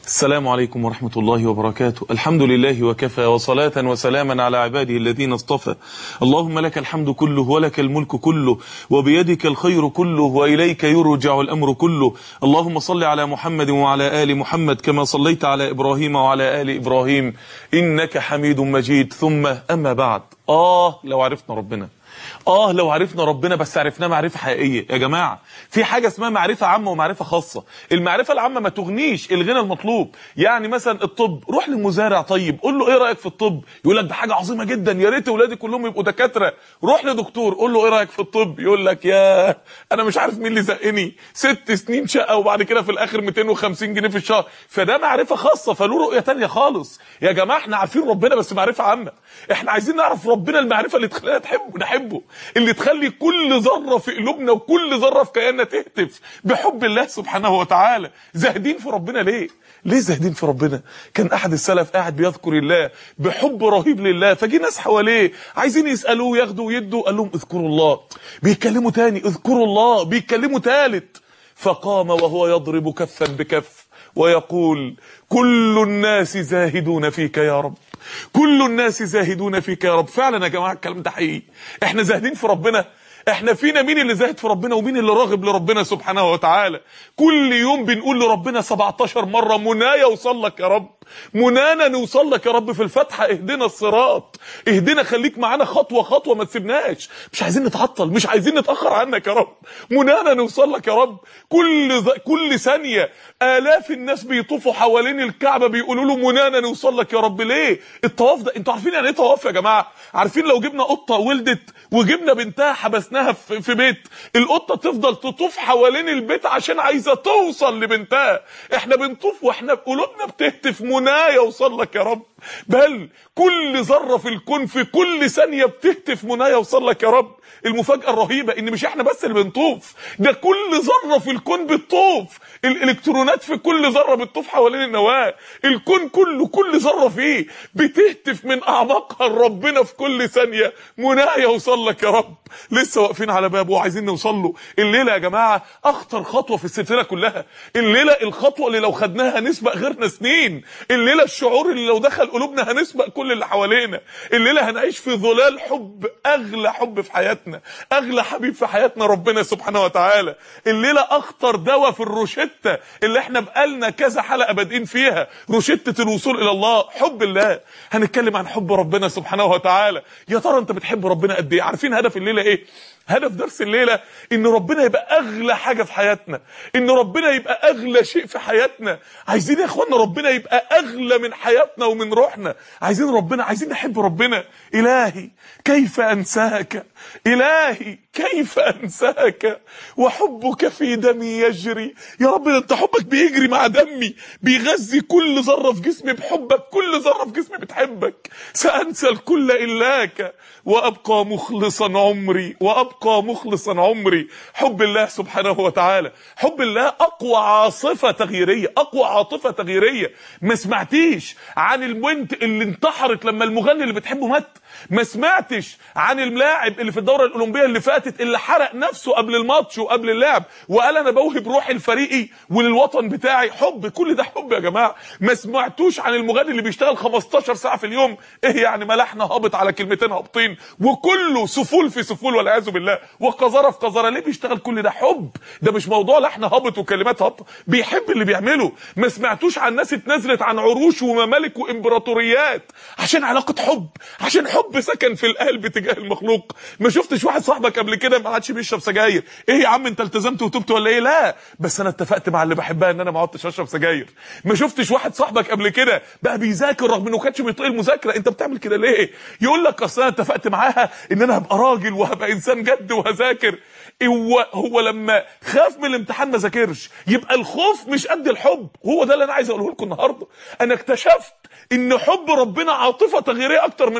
السلام عليكم ورحمة الله وبركاته الحمد لله وكفى وصلاة وسلاما على عباده الذين اصطفى اللهم لك الحمد كله ولك الملك كله وبيدك الخير كله وإليك يرجع الأمر كله اللهم صل على محمد وعلى آل محمد كما صليت على إبراهيم وعلى آل إبراهيم إنك حميد مجيد ثم أما بعد آه لو عرفنا ربنا اه لو عرفنا ربنا بس عرفناه معرفه حقيقيه يا جماعه في حاجه اسمها معرفه عامه ومعرفه خاصه المعرفه العامه ما تغنيش الغنى المطلوب يعني مثلا الطب روح للمزارع طيب قول له ايه رايك في الطب يقول لك ده حاجه عظيمه جدا يا ريت اولادي كلهم يبقوا دكاتره روح لدكتور قول له ايه رايك في الطب يقول لك يا انا مش عارف مين اللي زقني ست سنين شقه وبعد كده في الاخر 250 جنيه في الشهر فده معرفه خاصه فله رؤيه تانية خالص يا جماعه احنا عارفين ربنا بس معرفه عامه احنا عايزين نعرف ربنا المعرفه اللي تخلينا تحبه نحبه اللي تخلي كل ذره في قلوبنا وكل ذره في كياننا تهتف بحب الله سبحانه وتعالى زاهدين في ربنا ليه ليه زاهدين في ربنا كان احد السلف قاعد بيذكر الله بحب رهيب لله فجي ناس حواليه عايزين يسالوه ياخدوا ويدوا قال لهم اذكروا الله بيتكلموا تاني اذكروا الله بيتكلموا تالت فقام وهو يضرب كفا بكف ويقول كل الناس زاهدون فيك يا رب كل الناس زاهدون فيك يا رب فعلا يا جماعه الكلام ده حقيقي احنا زاهدين في ربنا احنا فينا مين اللي زاهد في ربنا ومين اللي راغب لربنا سبحانه وتعالى كل يوم بنقول لربنا 17 مره منايا اوصل لك يا رب منانا نوصل لك يا رب في الفاتحه اهدنا الصراط اهدنا خليك معانا خطوه خطوه ما تسيبناش مش عايزين نتعطل مش عايزين نتاخر عنك يا رب منانا نوصل لك يا رب كل ز... كل ثانيه الاف الناس بيطوفوا حوالين الكعبه بيقولوا له منانا نوصل لك يا رب ليه الطواف ده انتوا عارفين يعني ايه طواف يا جماعه عارفين لو جبنا قطه ولدت وجبنا بنتها حبسناها في, في بيت القطه تفضل تطوف حوالين البيت عشان عايزه توصل لبنتها احنا بنطوف واحنا قلوبنا بتهتف منايا يوصل لك يا رب بل كل ذره في الكون في كل ثانيه بتهتف منايا يوصل لك يا رب المفاجاه الرهيبه ان مش احنا بس اللي بنطوف ده كل ذره في الكون بتطوف الالكترونات في كل ذره بتطوف حوالين النواه الكون كله كل ذره فيه بتهتف من اعماقها لربنا في كل ثانيه منايا يوصل لك يا رب لسه واقفين على بابه وعايزين نوصل له الليله يا جماعه اخطر خطوه في السلسله كلها الليله الخطوه اللي لو خدناها هنسبق غيرنا سنين الليله الشعور اللي لو دخل قلوبنا هنسبق كل اللي حوالينا الليله هنعيش في ظلال حب اغلى حب في حياتنا اغلى حبيب في حياتنا ربنا سبحانه وتعالى الليله اخطر دواء في الروشته اللي احنا بقالنا كذا حلقه بادئين فيها روشته الوصول الى الله حب الله هنتكلم عن حب ربنا سبحانه وتعالى يا ترى انت بتحب ربنا قد ايه عارفين هدف الليله ايه هدف درس الليله ان ربنا يبقى اغلى حاجه في حياتنا ان ربنا يبقى اغلى شيء في حياتنا عايزين يا اخوانا ربنا يبقى اغلى من حياتنا ومن روحنا عايزين ربنا عايزين نحب ربنا الهي كيف انساك الهي كيف انساك وحبك في دمي يجري يا رب ده انت حبك بيجري مع دمي بيغذي كل ذره في جسمي بحبك كل ذره في جسمي بتحبك سانسى الكل الاك وابقى مخلصا عمري وابقى مخلصا عمري حب الله سبحانه وتعالى حب الله اقوى عاصفه تغييريه اقوى عاطفه تغييريه ما سمعتيش عن البنت اللي انتحرت لما المغني اللي بتحبه مات ما سمعتش عن اللاعب اللي في الدوره الاولمبيه اللي فاتت اللي حرق نفسه قبل الماتش وقبل اللعب وقال انا بوهب روحي لفريقي وللوطن بتاعي حب كل ده حب يا جماعه ما سمعتوش عن المغني اللي بيشتغل 15 ساعه في اليوم ايه يعني ملحنا هابط على كلمتين هابطين وكله سفول في سفول والعياذ بالله وقذاره في قذاره ليه بيشتغل كل ده حب ده مش موضوع لحن هابط وكلمات هابطه بيحب اللي بيعمله ما سمعتوش عن ناس اتنازلت عن عروش وممالك وامبراطوريات عشان علاقه حب عشان حب سكن في القلب تجاه المخلوق ما شفتش واحد صاحبك قبل كده ما عادش بيشرب سجاير ايه يا عم انت التزمت وتبت ولا ايه لا بس انا اتفقت مع اللي بحبها ان انا ما عدتش اشرب سجاير ما شفتش واحد صاحبك قبل كده بقى بيذاكر رغم انه كانش بيطيق المذاكره انت بتعمل كده ليه يقول لك اصل انا اتفقت معاها ان انا هبقى راجل وهبقى انسان جد وهذاكر هو هو لما خاف من الامتحان ما ذاكرش يبقى الخوف مش قد الحب هو ده اللي انا عايز اقوله لكم النهارده انا اكتشفت ان حب ربنا عاطفه تغييريه اكتر من الخوف من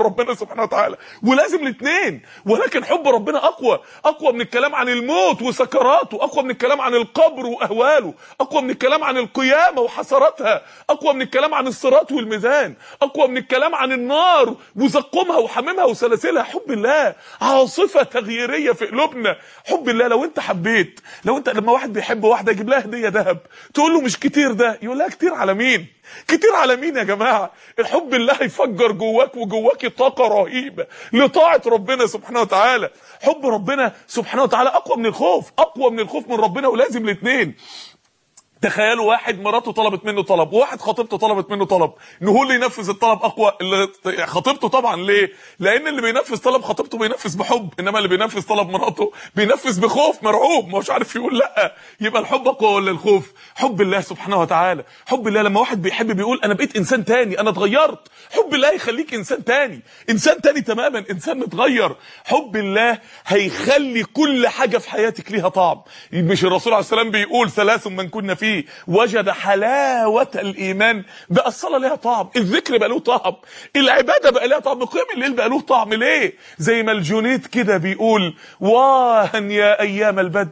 ربنا سبحانه وتعالى ولازم الاثنين ولكن حب ربنا اقوى اقوى من الكلام عن الموت وسكراته اقوى من الكلام عن القبر واهواله اقوى من الكلام عن القيامه وحسراتها اقوى من الكلام عن الصراط والميزان اقوى من الكلام عن النار وزقومها وحميمها وسلاسلها حب الله عاصفه تغييريه في قلوبنا حب الله لو انت حبيت لو انت لما واحد بيحب واحده يجيب لها هديه ذهب تقول له مش كتير ده يقول لها كتير على مين كتير على مين يا جماعه الحب الله يفجر جواك وجواك طاقه رهيبه لطاعه ربنا سبحانه وتعالى حب ربنا سبحانه وتعالى اقوى من الخوف اقوى من الخوف من ربنا ولازم الاثنين تخيلوا واحد مراته طلبت منه طلب وواحد خطيبته طلبت منه طلب ان هو اللي ينفذ الطلب اقوى اللي خطيبته طبعا ليه لان اللي بينفذ طلب خطيبته بينفذ بحب انما اللي بينفذ طلب مراته بينفذ بخوف مرعوب مش عارف يقول لا يبقى الحب اقوى ولا الخوف حب الله سبحانه وتعالى حب الله لما واحد بيحب بيقول انا بقيت انسان تاني انا اتغيرت حب الله يخليك انسان تاني انسان تاني تماما انسان متغير حب الله هيخلي كل حاجه في حياتك ليها طعم مش الرسول عليه السلام بيقول ثلاث من كنا فيه فيه وجد حلاوة الإيمان بقى الصلاة ليها طعم الذكر بقى له طعم العبادة بقى لها طعم قيام الليل بقى له طعم ليه زي ما الجنيد كده بيقول واهن يا أيام البدء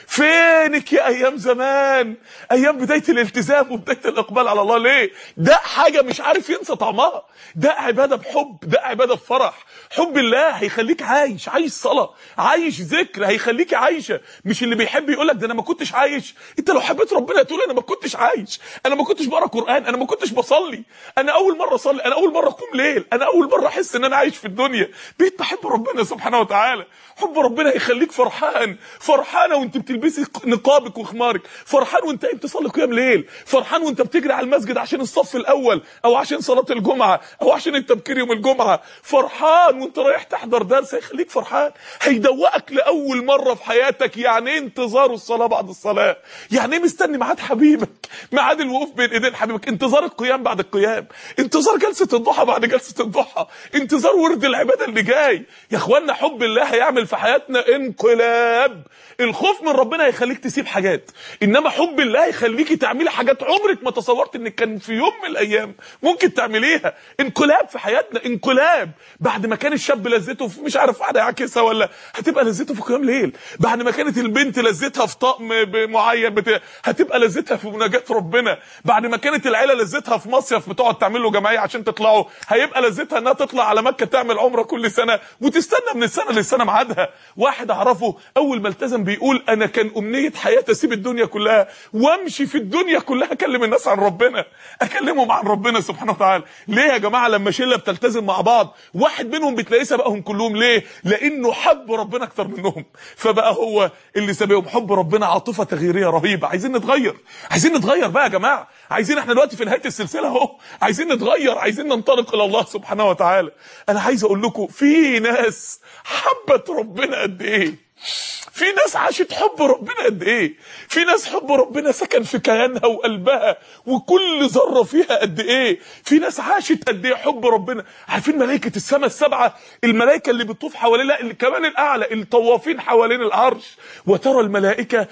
فينك يا أيام زمان أيام بداية الالتزام وبداية الإقبال على الله ليه ده حاجة مش عارف ينسى طعمها ده عبادة بحب ده عبادة بفرح حب الله هيخليك عايش عايش صلاة عايش ذكر هيخليك عايشة مش اللي بيحب يقولك ده أنا ما كنتش عايش أنت لو حبيت ربنا تقول انا ما كنتش عايش انا ما كنتش بقرا قران انا ما كنتش بصلي انا اول مره اصلي انا اول مره اقوم ليل انا اول مره احس ان انا عايش في الدنيا بقيت بحب ربنا سبحانه وتعالى حب ربنا هيخليك فرحان فرحانه وانت بتلبسي نقابك وخمارك فرحان وانت قايم تصلي قيام ليل فرحان وانت بتجري على المسجد عشان الصف الاول او عشان صلاه الجمعه او عشان التبكير يوم الجمعه فرحان وانت رايح تحضر درس هيخليك فرحان هيدوقك لاول مره في حياتك يعني ايه انتظار الصلاه بعد الصلاه يعني ايه مستني ميعاد حبيبك ميعاد الوقوف بين ايدين حبيبك انتظار القيام بعد القيام انتظار جلسه الضحى بعد جلسه الضحى انتظار ورد العباده اللي جاي يا اخوانا حب الله هيعمل في حياتنا انقلاب الخوف من ربنا هيخليك تسيب حاجات انما حب الله هيخليكي تعملي حاجات عمرك ما تصورت انك كان في يوم من الايام ممكن تعمليها انقلاب في حياتنا انقلاب بعد ما كان الشاب لذته في مش عارف واحده يعكسها ولا هتبقى لذته في قيام ليل بعد ما كانت البنت لذتها في طقم معين بت... هتبقى لذتها في مناجاه ربنا بعد ما كانت العيله لذتها في مصيف بتقعد تعمل له جمعيه عشان تطلعوا هيبقى لذتها انها تطلع على مكه تعمل عمره كل سنه وتستنى من السنه للسنه ميعادها واحد اعرفه اول ما التزم بيقول انا كان امنيه حياتي اسيب الدنيا كلها وامشي في الدنيا كلها اكلم الناس عن ربنا اكلمهم عن ربنا سبحانه وتعالى ليه يا جماعه لما شله بتلتزم مع بعض واحد منهم بتلاقيه سبقهم كلهم ليه لانه حب ربنا اكتر منهم فبقى هو اللي سبقهم حب ربنا عاطفه تغييريه رهيبه عايزين نتغير عايزين نتغير بقى يا جماعه عايزين احنا دلوقتي في نهايه السلسله اهو عايزين نتغير عايزين ننطلق الى الله سبحانه وتعالى انا عايز اقول لكم في ناس حبت ربنا قد ايه في ناس عاشت حب ربنا قد ايه في ناس حب ربنا سكن في كيانها وقلبها وكل ذره فيها قد ايه في ناس عاشت قد ايه حب ربنا عارفين ملائكه السماء السبعه الملائكه اللي بتطوف حوالين لا اللي كمان الاعلى الطوافين حوالين العرش وترى الملائكه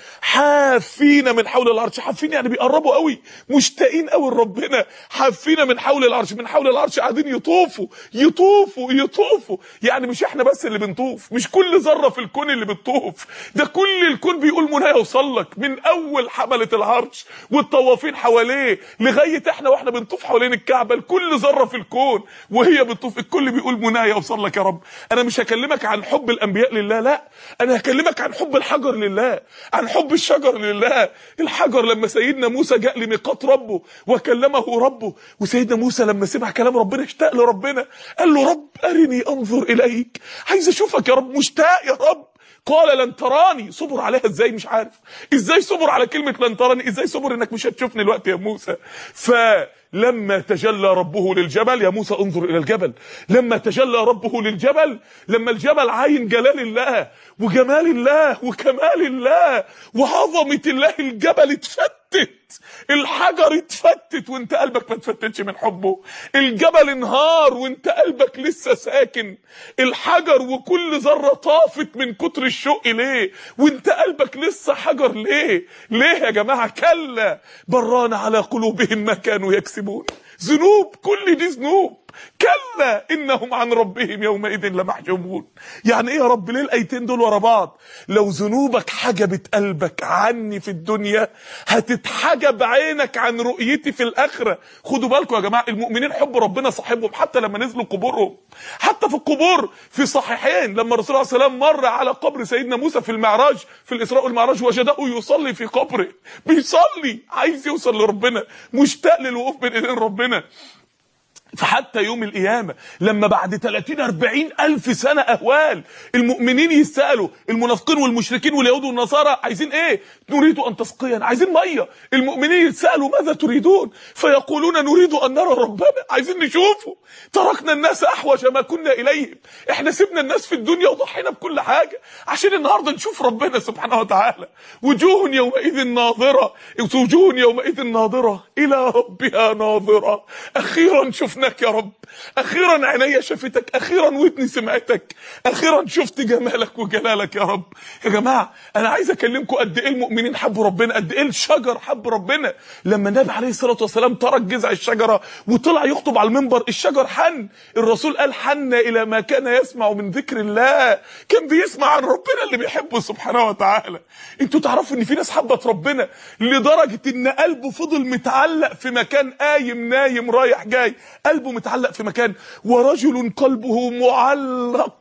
حافين من حول العرش حافين يعني بيقربوا قوي مشتاقين قوي لربنا حافين من حول العرش من حول العرش قاعدين يطوفوا يطوفوا يطوفوا يعني مش احنا بس اللي بنطوف مش كل ذره في الكون اللي بتطوف ده كل الكون بيقول منى يوصل لك من اول حمله العرش والطوافين حواليه لغايه احنا واحنا بنطوف حوالين الكعبه لكل ذره في الكون وهي بتطوف الكل بيقول منى يوصل لك يا رب انا مش هكلمك عن حب الانبياء لله لا انا هكلمك عن حب الحجر لله عن حب الشجر لله الحجر لما سيدنا موسى جاء لميقات ربه وكلمه ربه وسيدنا موسى لما سمع كلام ربنا اشتاق لربنا قال له رب ارني انظر اليك عايز اشوفك يا رب مشتاق يا رب قال لن تراني صبر عليها ازاي مش عارف ازاي صبر على كلمه لن تراني ازاي صبر انك مش هتشوفني الوقت يا موسى فلما تجلى ربه للجبل يا موسى انظر الى الجبل لما تجلى ربه للجبل لما الجبل عاين جلال الله وجمال الله وكمال الله وعظمه الله الجبل اتفتت الحجر اتفتت وانت قلبك ما اتفتتش من حبه الجبل انهار وانت قلبك لسه ساكن الحجر وكل ذره طافت من كتر الشوق ليه وانت قلبك لسه حجر ليه ليه يا جماعه كلا بران على قلوبهم ما كانوا يكسبون ذنوب كل دي ذنوب كلا انهم عن ربهم يومئذ لمحجوبون يعني ايه يا رب ليه الايتين دول ورا بعض لو ذنوبك حجبت قلبك عني في الدنيا هتتحجب عينك عن رؤيتي في الاخره خدوا بالكم يا جماعه المؤمنين حب ربنا صاحبهم حتى لما نزلوا قبورهم حتى في القبور في صحيحين لما الرسول عليه السلام مر على قبر سيدنا موسى في المعراج في الاسراء والمعراج وجده يصلي في قبره بيصلي عايز يوصل لربنا مشتاق للوقوف بين ايدين ربنا فحتى يوم القيامة لما بعد 30 40 ألف سنة أهوال المؤمنين يسألوا المنافقين والمشركين واليهود والنصارى عايزين إيه نريد أن تسقينا عايزين مية المؤمنين يسألوا ماذا تريدون فيقولون نريد أن نرى ربنا عايزين نشوفه تركنا الناس أحوج ما كنا إليهم إحنا سيبنا الناس في الدنيا وضحينا بكل حاجة عشان النهاردة نشوف ربنا سبحانه وتعالى وجوه يومئذ ناظرة وجوه يومئذ ناظرة إلى ربها ناظرة أخيرا شفنا شفناك يا رب اخيرا عينيا شافتك اخيرا ودني سمعتك اخيرا شفت جمالك وجلالك يا رب يا جماعه انا عايز اكلمكم قد ايه المؤمنين حبوا ربنا قد ايه الشجر حب ربنا لما النبي عليه الصلاه والسلام ترك جذع الشجره وطلع يخطب على المنبر الشجر حن الرسول قال حن الى ما كان يسمع من ذكر الله كان بيسمع عن ربنا اللي بيحبه سبحانه وتعالى انتوا تعرفوا ان في ناس حبت ربنا لدرجه ان قلبه فضل متعلق في مكان قايم نايم رايح جاي قلبه متعلق في مكان ورجل قلبه معلق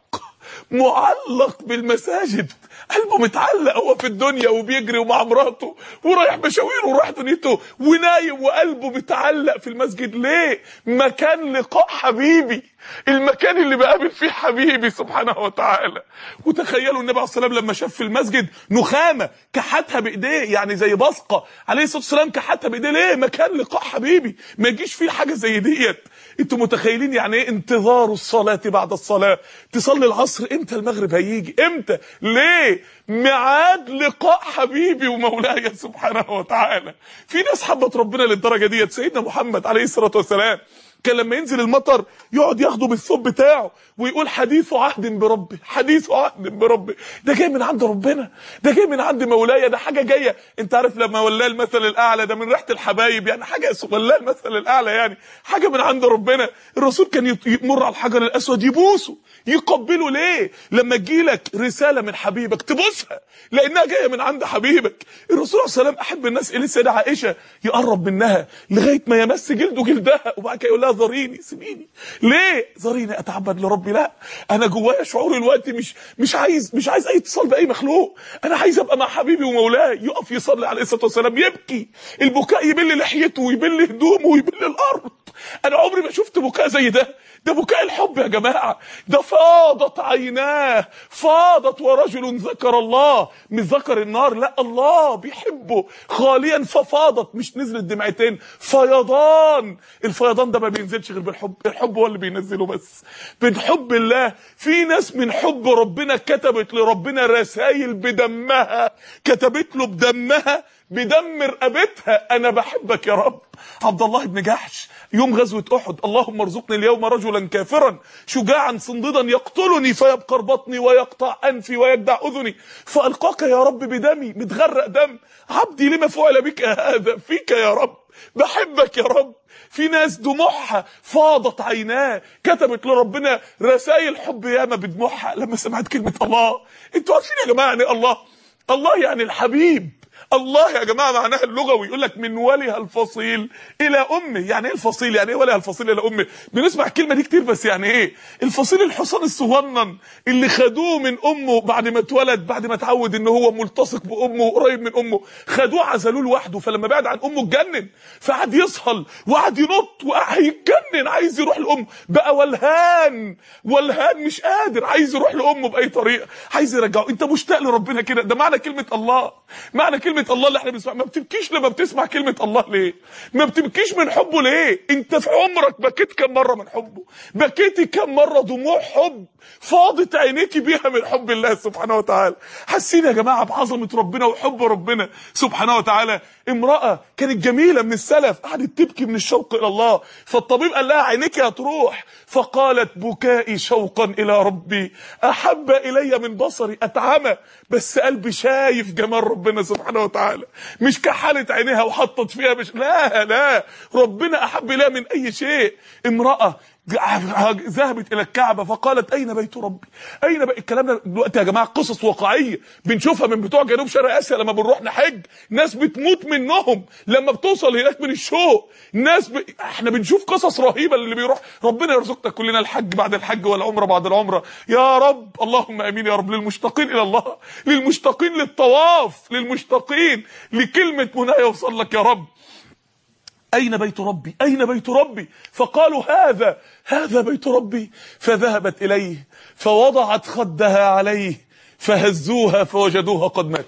معلق بالمساجد قلبه متعلق هو في الدنيا وبيجري ومع مراته ورايح مشاوير ورايح دنيته ونايم وقلبه متعلق في المسجد ليه مكان لقاء حبيبي المكان اللي بقابل فيه حبيبي سبحانه وتعالى وتخيلوا النبي عليه الصلاه والسلام لما شاف في المسجد نخامه كحتها بايديه يعني زي بصقه عليه الصلاه والسلام كحتها بايديه ليه مكان لقاء حبيبي ما يجيش فيه حاجه زي ديت انتوا متخيلين يعني ايه انتظار الصلاه بعد الصلاه تصلي العصر امتى المغرب هيجي امتى ليه ميعاد لقاء حبيبي ومولاي سبحانه وتعالى في ناس حبت ربنا للدرجه ديت سيدنا محمد عليه الصلاه والسلام كان لما ينزل المطر يقعد ياخده بالثوب بتاعه ويقول حديث عهد بربي حديث عهد بربي ده جاي من عند ربنا ده جاي من عند مولاي ده حاجه جايه انت عارف لما ولاه المثل الاعلى ده من ريحه الحبايب يعني حاجه ولاه المثل الاعلى يعني حاجه من عند ربنا الرسول كان يمر على الحجر الاسود يبوسه يقبله ليه لما تجيلك رساله من حبيبك تبوسها لانها جايه من عند حبيبك الرسول عليه السلام احب الناس اليه السيده عائشه يقرب منها لغايه ما يمس جلده جلدها وبعد كده يقول لها ذريني سيبيني ليه ذريني اتعبد لربي لا انا جوايا شعور الوقت مش مش عايز مش عايز اي اتصال باي مخلوق انا عايز ابقى مع حبيبي ومولاي يقف يصلي عليه الصلاه والسلام يبكي البكاء يبل لحيته ويبل هدومه ويبل الارض انا عمري ما شفت بكاء زي ده ده بكاء الحب يا جماعه ده فاضت عيناه فاضت ورجل ذكر الله مش ذكر النار لا الله بيحبه خاليا ففاضت مش نزلت دمعتين فيضان الفيضان ده ما بينزلش غير بالحب الحب هو اللي بينزله بس من حب الله في ناس من حب ربنا كتبت لربنا رسائل بدمها كتبت له بدمها بدم رقبتها انا بحبك يا رب عبد الله بن جحش يوم غزوه احد اللهم ارزقني اليوم رجلا كافرا شجاعا صنديدا يقتلني فيبقر بطني ويقطع انفي ويجدع اذني فالقاك يا رب بدمي متغرق دم عبدي لما فعل بك هذا فيك يا رب بحبك يا رب في ناس دموعها فاضت عيناه كتبت لربنا رسائل حب ياما بدموعها لما سمعت كلمه الله انتوا عارفين يا جماعه يعني الله الله يعني الحبيب الله يا جماعه معناها اللغوي يقول لك من ولها الفصيل الى امه يعني ايه الفصيل يعني ايه ولها الفصيل الى امه بنسمع الكلمه دي كتير بس يعني ايه الفصيل الحصان الصغنن اللي خدوه من امه بعد ما اتولد بعد ما اتعود ان هو ملتصق بامه وقريب من امه خدوه عزلوه لوحده فلما بعد عن امه اتجنن فقعد يصهل وقعد ينط وقعد يتجنن عايز يروح لامه بقى ولهان ولهان مش قادر عايز يروح لامه باي طريقه عايز يرجعه انت مشتاق لربنا كده ده معنى كلمه الله معنى كلمه الله اللي احنا بنسمعها ما بتبكيش لما بتسمع كلمه الله ليه ما بتبكيش من حبه ليه انت في عمرك بكيت كم مره من حبه بكيتي كم مره دموع حب فاضت عينيكي بيها من حب الله سبحانه وتعالى حاسين يا جماعه بعظمه ربنا وحب ربنا سبحانه وتعالى امراه كانت جميله من السلف قعدت تبكي من الشوق الى الله فالطبيب قال لها عينيك هتروح فقالت بكائي شوقا الى ربي احب الي من بصري اتعمى بس قلبي شايف جمال ربنا سبحانه وتعالى مش كحلت عينيها وحطت فيها مش لا لا ربنا احب اليها من اي شيء امراه ذهبت الى الكعبه فقالت اين بيت ربي اين بقى الكلام ده دلوقتي يا جماعه قصص واقعيه بنشوفها من بتوع جنوب شرق اسيا لما بنروح نحج ناس بتموت منهم لما بتوصل هناك من الشوق ناس ب... احنا بنشوف قصص رهيبه اللي بيروح ربنا يرزقنا كلنا الحج بعد الحج والعمره بعد العمره يا رب اللهم امين يا رب للمشتاقين الى الله للمشتاقين للطواف للمشتاقين لكلمه منى يوصل لك يا رب أين بيت ربي أين بيت ربي فقالوا هذا هذا بيت ربي فذهبت إليه فوضعت خدها عليه فهزوها فوجدوها قد ماتت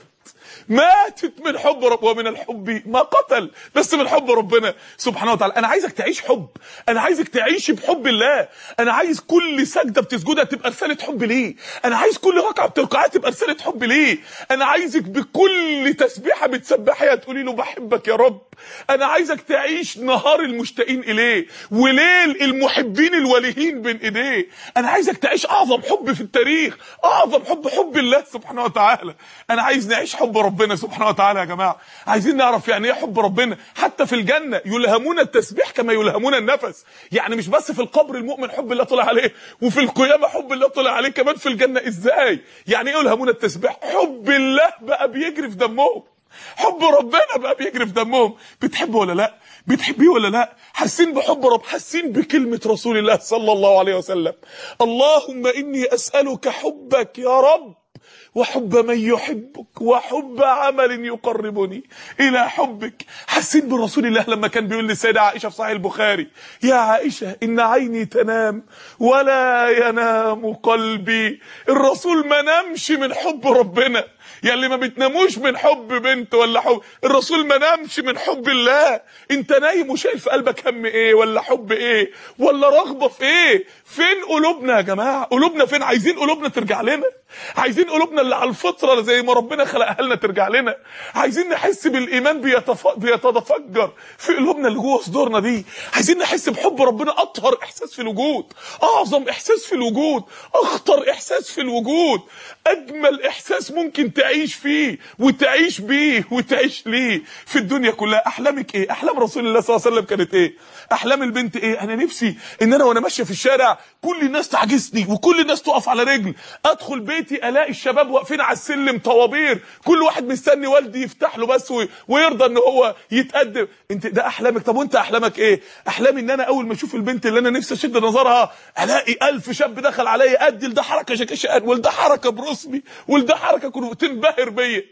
ماتت من حب رب ومن الحب ما قتل بس من حب ربنا سبحانه وتعالى انا عايزك تعيش حب انا عايزك تعيش بحب الله انا عايز كل سجده بتسجدها تبقى رساله حب ليه انا عايز كل ركعه بتركعها تبقى رساله حب ليه انا عايزك بكل تسبيحه بتسبحيها تقولي له بحبك يا رب انا عايزك تعيش نهار المشتاقين اليه وليل المحبين الوليين بين ايديه انا عايزك تعيش اعظم حب في التاريخ اعظم حب حب الله سبحانه وتعالى انا عايز نعيش حب ربنا سبحانه وتعالى يا جماعه عايزين نعرف يعني ايه حب ربنا حتى في الجنه يلهمون التسبيح كما يلهمون النفس يعني مش بس في القبر المؤمن حب الله طلع عليه وفي القيامه حب الله طلع عليه كمان في الجنه ازاي يعني ايه يلهمون التسبيح حب الله بقى بيجري في دمهم حب ربنا بقى بيجري في دمهم بتحبه ولا لا بتحبيه ولا لا حاسين بحب رب حاسين بكلمه رسول الله صلى الله عليه وسلم اللهم اني اسالك حبك يا رب وحب من يحبك وحب عمل يقربني الى حبك حاسين برسول الله لما كان بيقول للسيده عائشه في صحيح البخاري يا عائشه ان عيني تنام ولا ينام قلبي الرسول ما نامش من حب ربنا يا اللي ما بتناموش من حب بنت ولا حب الرسول ما نامش من حب الله انت نايم وشايل في قلبك هم ايه ولا حب ايه ولا رغبه في ايه فين قلوبنا يا جماعه قلوبنا فين عايزين قلوبنا ترجع لنا عايزين قلوبنا اللي على الفطره زي ما ربنا خلقها لنا ترجع لنا عايزين نحس بالايمان بيتف... بيتفجر في قلوبنا اللي جوه صدورنا دي عايزين نحس بحب ربنا اطهر احساس في الوجود اعظم احساس في الوجود اخطر احساس في الوجود اجمل احساس ممكن تعيش فيه وتعيش بيه وتعيش ليه في الدنيا كلها احلامك ايه احلام رسول الله صلى الله عليه وسلم كانت ايه احلام البنت ايه انا نفسي ان انا وانا ماشيه في الشارع كل الناس تعجزني وكل الناس تقف على رجل ادخل بيتي الاقي الشباب واقفين على السلم طوابير كل واحد مستني والدي يفتح له بس ويرضى ان هو يتقدم انت ده احلامك طب وانت احلامك ايه احلامي ان انا اول ما اشوف البنت اللي انا نفسي اشد نظرها الاقي ألف شاب دخل عليا ادي لده حركه شكشقان ولده حركه برسمي ولده حركه كنت تنبهر بيا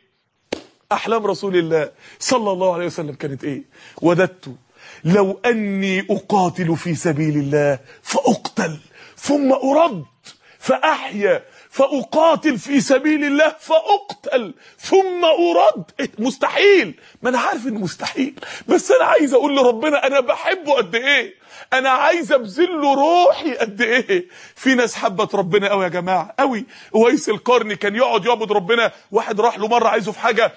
احلام رسول الله صلى الله عليه وسلم كانت ايه وددت لو اني اقاتل في سبيل الله فاقتل ثم ارد فاحيا فاقاتل في سبيل الله فاقتل ثم ارد إيه مستحيل ما انا عارف انه مستحيل بس انا عايز اقول لربنا انا بحبه قد ايه انا عايز ابذل له روحي قد ايه في ناس حبت ربنا قوي يا جماعه قوي اويس القرني كان يقعد يعبد ربنا واحد راح له مره عايزه في حاجه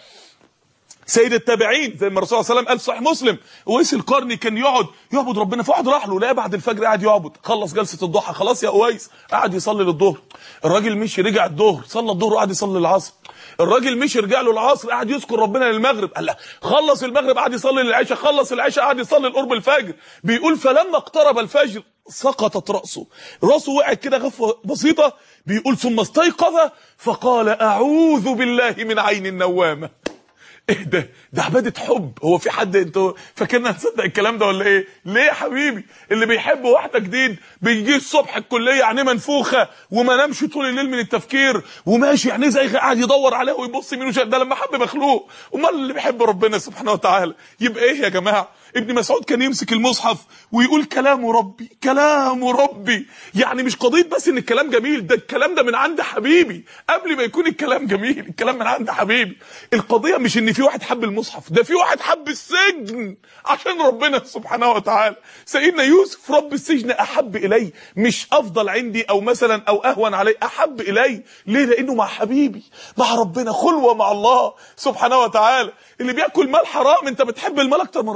سيد التابعين زي ما الرسول صلى الله عليه وسلم قال صحيح مسلم اويس القرني كان يقعد يعبد ربنا فواحد راح له لقى بعد الفجر قاعد يعبد خلص جلسه الضحى خلاص يا اويس قعد يصلي للظهر الراجل مشي رجع الظهر صلى الظهر وقعد يصلي العصر الراجل مشي رجع له العصر قعد يذكر ربنا للمغرب قال لا خلص المغرب قعد يصلي للعشاء خلص العشاء قعد يصلي لقرب الفجر بيقول فلما اقترب الفجر سقطت راسه راسه وقعت كده غفوه بسيطه بيقول ثم استيقظ فقال اعوذ بالله من عين النوامه ايه ده ده عباده حب هو في حد انتوا فاكرنا هنصدق الكلام ده ولا ايه ليه يا حبيبي اللي بيحب واحده جديد بيجي الصبح الكليه عينيه منفوخه وما نامش طول الليل من التفكير وماشي عينيه زي قاعد يدور عليها ويبص يمين وشمال ده لما حب مخلوق امال اللي بيحب ربنا سبحانه وتعالى يبقى ايه يا جماعه ابن مسعود كان يمسك المصحف ويقول كلام ربي كلام ربي يعني مش قضيه بس ان الكلام جميل ده الكلام ده من عند حبيبي قبل ما يكون الكلام جميل الكلام من عند حبيبي القضيه مش ان في واحد حب المصحف ده في واحد حب السجن عشان ربنا سبحانه وتعالى سيدنا يوسف رب السجن احب الي مش افضل عندي او مثلا او اهون علي احب الي ليه لانه مع حبيبي مع ربنا خلوه مع الله سبحانه وتعالى اللي بياكل مال حرام انت بتحب المال اكتر من ربنا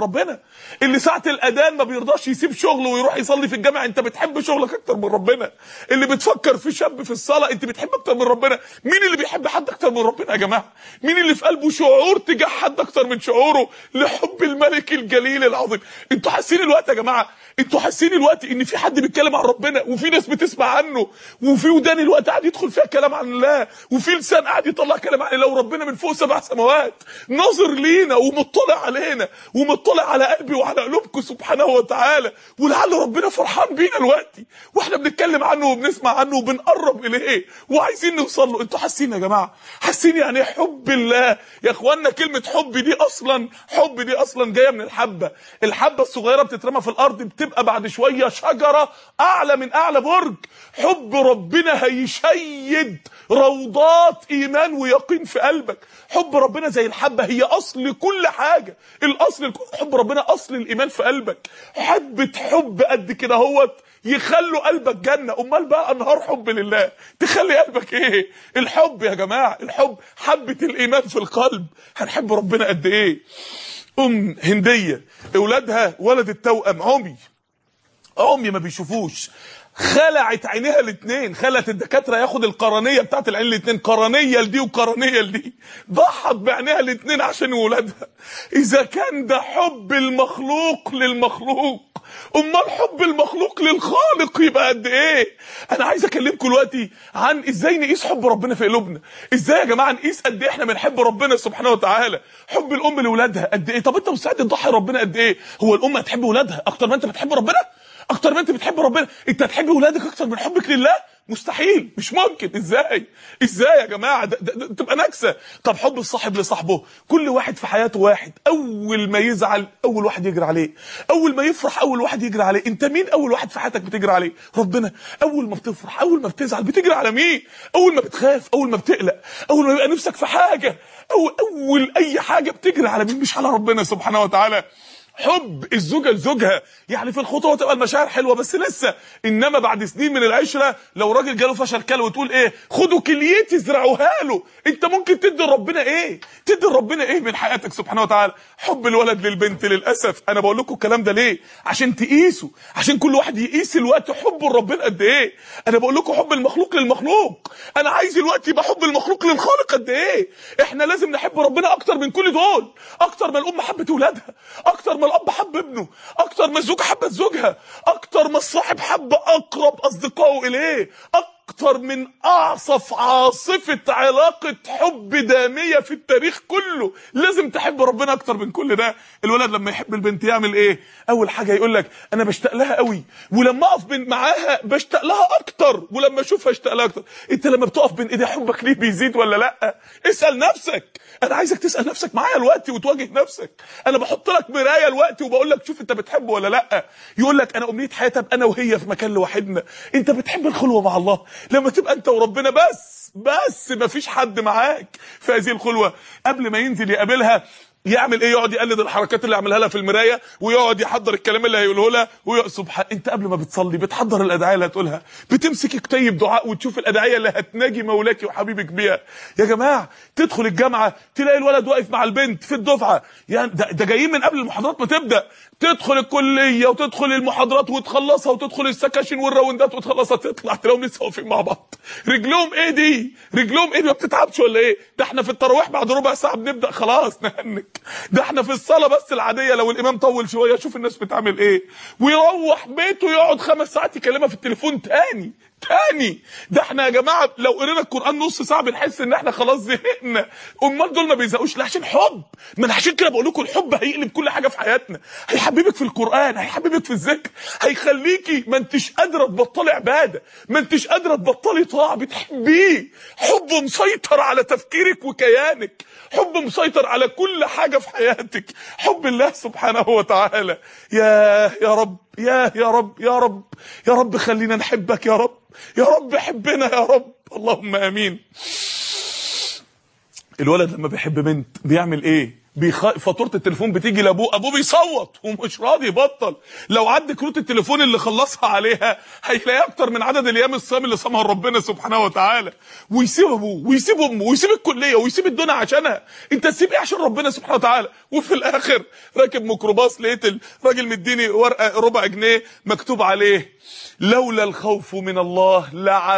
اللي ساعه الاذان ما بيرضاش يسيب شغله ويروح يصلي في الجامع انت بتحب شغلك اكتر من ربنا اللي بتفكر في شاب في الصلاه انت بتحب اكتر من ربنا مين اللي بيحب حد اكتر من ربنا يا جماعه مين اللي في قلبه شعور تجاه حد اكتر من شعوره لحب الملك الجليل العظيم انتوا حاسين الوقت يا جماعه انتوا حاسين الوقت ان في حد بيتكلم عن ربنا وفي ناس بتسمع عنه وفي ودان الوقت قاعد يدخل فيها كلام عن الله وفي لسان قاعد يطلع كلام عن الله وربنا من فوق سبع سماوات ناظر لينا ومطلع علينا ومطلع على قلبي وعلى قلوبكم سبحانه وتعالى ولعل ربنا فرحان بينا دلوقتي واحنا بنتكلم عنه وبنسمع عنه وبنقرب اليه وعايزين نوصل له انتوا حاسين يا جماعه حاسين يعني ايه حب الله يا اخوانا كلمه حب دي اصلا حب دي اصلا جايه من الحبه الحبه الصغيره بتترمى في الارض بتبقى بعد شويه شجره اعلى من اعلى برج حب ربنا هيشيد روضات ايمان ويقين في قلبك حب ربنا زي الحبه هي اصل كل حاجه الاصل حب ربنا اصل الايمان في قلبك حبه حب قد كده اهوت يخلوا قلبك جنه امال بقى انهار حب لله تخلي قلبك ايه الحب يا جماعه الحب حبه الايمان في القلب هنحب ربنا قد ايه ام هنديه اولادها ولد التوأم عمي عمي ما بيشوفوش خلعت عينيها الاثنين خلت الدكاتره ياخد القرنيه بتاعت العين الاثنين قرنيه لدي وقرنيه لدي ضحت بعينيها الاثنين عشان ولادها اذا كان ده حب المخلوق للمخلوق امال حب المخلوق للخالق يبقى قد ايه انا عايز اكلمكم دلوقتي عن ازاي نقيس حب ربنا في قلوبنا ازاي يا جماعه نقيس قد ايه احنا بنحب ربنا سبحانه وتعالى حب الام لاولادها قد ايه طب انت مستعد تضحي ربنا قد ايه هو الام هتحب ولادها اكتر ما انت بتحب ربنا اكتر ما انت بتحب ربنا انت هتحب ولادك اكتر من حبك لله مستحيل مش ممكن ازاي ازاي يا جماعه ده, ده, ده تبقى نكسه طب حب الصاحب لصاحبه كل واحد في حياته واحد اول ما يزعل اول واحد يجري عليه اول ما يفرح اول واحد يجري عليه انت مين اول واحد في حياتك بتجري عليه ربنا اول ما بتفرح اول ما بتزعل بتجري على مين اول ما بتخاف اول ما بتقلق اول ما يبقى نفسك في حاجه اول اول اي حاجه بتجري على مين مش على ربنا سبحانه وتعالى حب الزوجه لزوجها يعني في الخطوه تبقى المشاعر حلوه بس لسه انما بعد سنين من العشره لو راجل جاله فشل كلى وتقول ايه خدوا كليتي ازرعوها له انت ممكن تدي لربنا ايه تدي لربنا ايه من حياتك سبحانه وتعالى حب الولد للبنت للاسف انا بقول لكم الكلام ده ليه عشان تقيسوا عشان كل واحد يقيس الوقت حبه لربنا قد ايه انا بقول لكم حب المخلوق للمخلوق انا عايز الوقت يبقى حب المخلوق للخالق قد ايه احنا لازم نحب ربنا اكتر من كل دول اكتر ما الام حبت ولادها اكتر ما الاب حب ابنه اكتر ما الزوجه حبت زوجها اكتر ما الصاحب حب اقرب اصدقائه اليه اكتر من اعصف عاصفه علاقه حب داميه في التاريخ كله لازم تحب ربنا اكتر من كل ده الولد لما يحب البنت يعمل ايه اول حاجه يقول لك انا بشتاق لها قوي ولما اقف بين معاها بشتاق لها اكتر ولما اشوفها اشتاق لها اكتر انت لما بتقف بين ايدي حبك ليه بيزيد ولا لا اسال نفسك انا عايزك تسال نفسك معايا دلوقتي وتواجه نفسك انا بحط لك مرايه دلوقتي وبقول لك شوف انت بتحبه ولا لا يقول لك انا امنيه حياتي ابقى انا وهي في مكان لوحدنا انت بتحب الخلوه مع الله لما تبقى انت وربنا بس بس مفيش حد معاك في هذه الخلوه قبل ما ينزل يقابلها يعمل ايه يقعد يقلد الحركات اللي عملها لها في المرايه ويقعد يحضر الكلام اللي هيقوله لها ويقعد سبحان انت قبل ما بتصلي بتحضر الادعيه اللي هتقولها بتمسك كتيب دعاء وتشوف الادعيه اللي هتناجي مولاك وحبيبك بيها يا جماعه تدخل الجامعه تلاقي الولد واقف مع البنت في الدفعه يعني ده, ده جايين من قبل المحاضرات ما تبدا تدخل الكليه وتدخل المحاضرات وتخلصها وتدخل السكاشن والراوندات وتخلصها تطلع تلاقيهم لسه واقفين مع بعض رجلهم ايه دي رجلهم ايه دي ما بتتعبش ولا ايه ده احنا في التراويح بعد ربع ساعه بنبدا خلاص نهنك ده احنا في الصلاه بس العاديه لو الامام طول شويه شوف الناس بتعمل ايه ويروح بيته يقعد خمس ساعات يكلمها في التليفون تاني تاني ده احنا يا جماعه لو قرينا القران نص ساعه بنحس ان احنا خلاص زهقنا امال دول ما بيزهقوش لا عشان حب ما انا عشان كده بقول لكم الحب هيقلب كل حاجه في حياتنا هيحببك في القران هيحببك في الذكر هيخليكي ما انتش قادره تبطلي عباده ما انتش قادره تبطلي طاعه بتحبيه حب مسيطر على تفكيرك وكيانك حب مسيطر على كل حاجه في حياتك حب الله سبحانه وتعالى يا يا رب يا يا رب يا رب يا رب خلينا نحبك يا رب يا رب حبنا يا رب اللهم امين الولد لما بيحب بنت بيعمل ايه بيخ... فاتوره التليفون بتيجي لابوه ابوه بيصوت ومش راضي يبطل لو عد كروت التليفون اللي خلصها عليها هيلاقي اكتر من عدد الايام الصيام اللي صامها ربنا سبحانه وتعالى ويسيب ابوه ويسيب امه ويسيب الكليه ويسيب الدنيا عشانها انت تسيب ايه عشان ربنا سبحانه وتعالى وفي الاخر راكب ميكروباص لقيت الراجل مديني ورقه ربع جنيه مكتوب عليه لولا الخوف من الله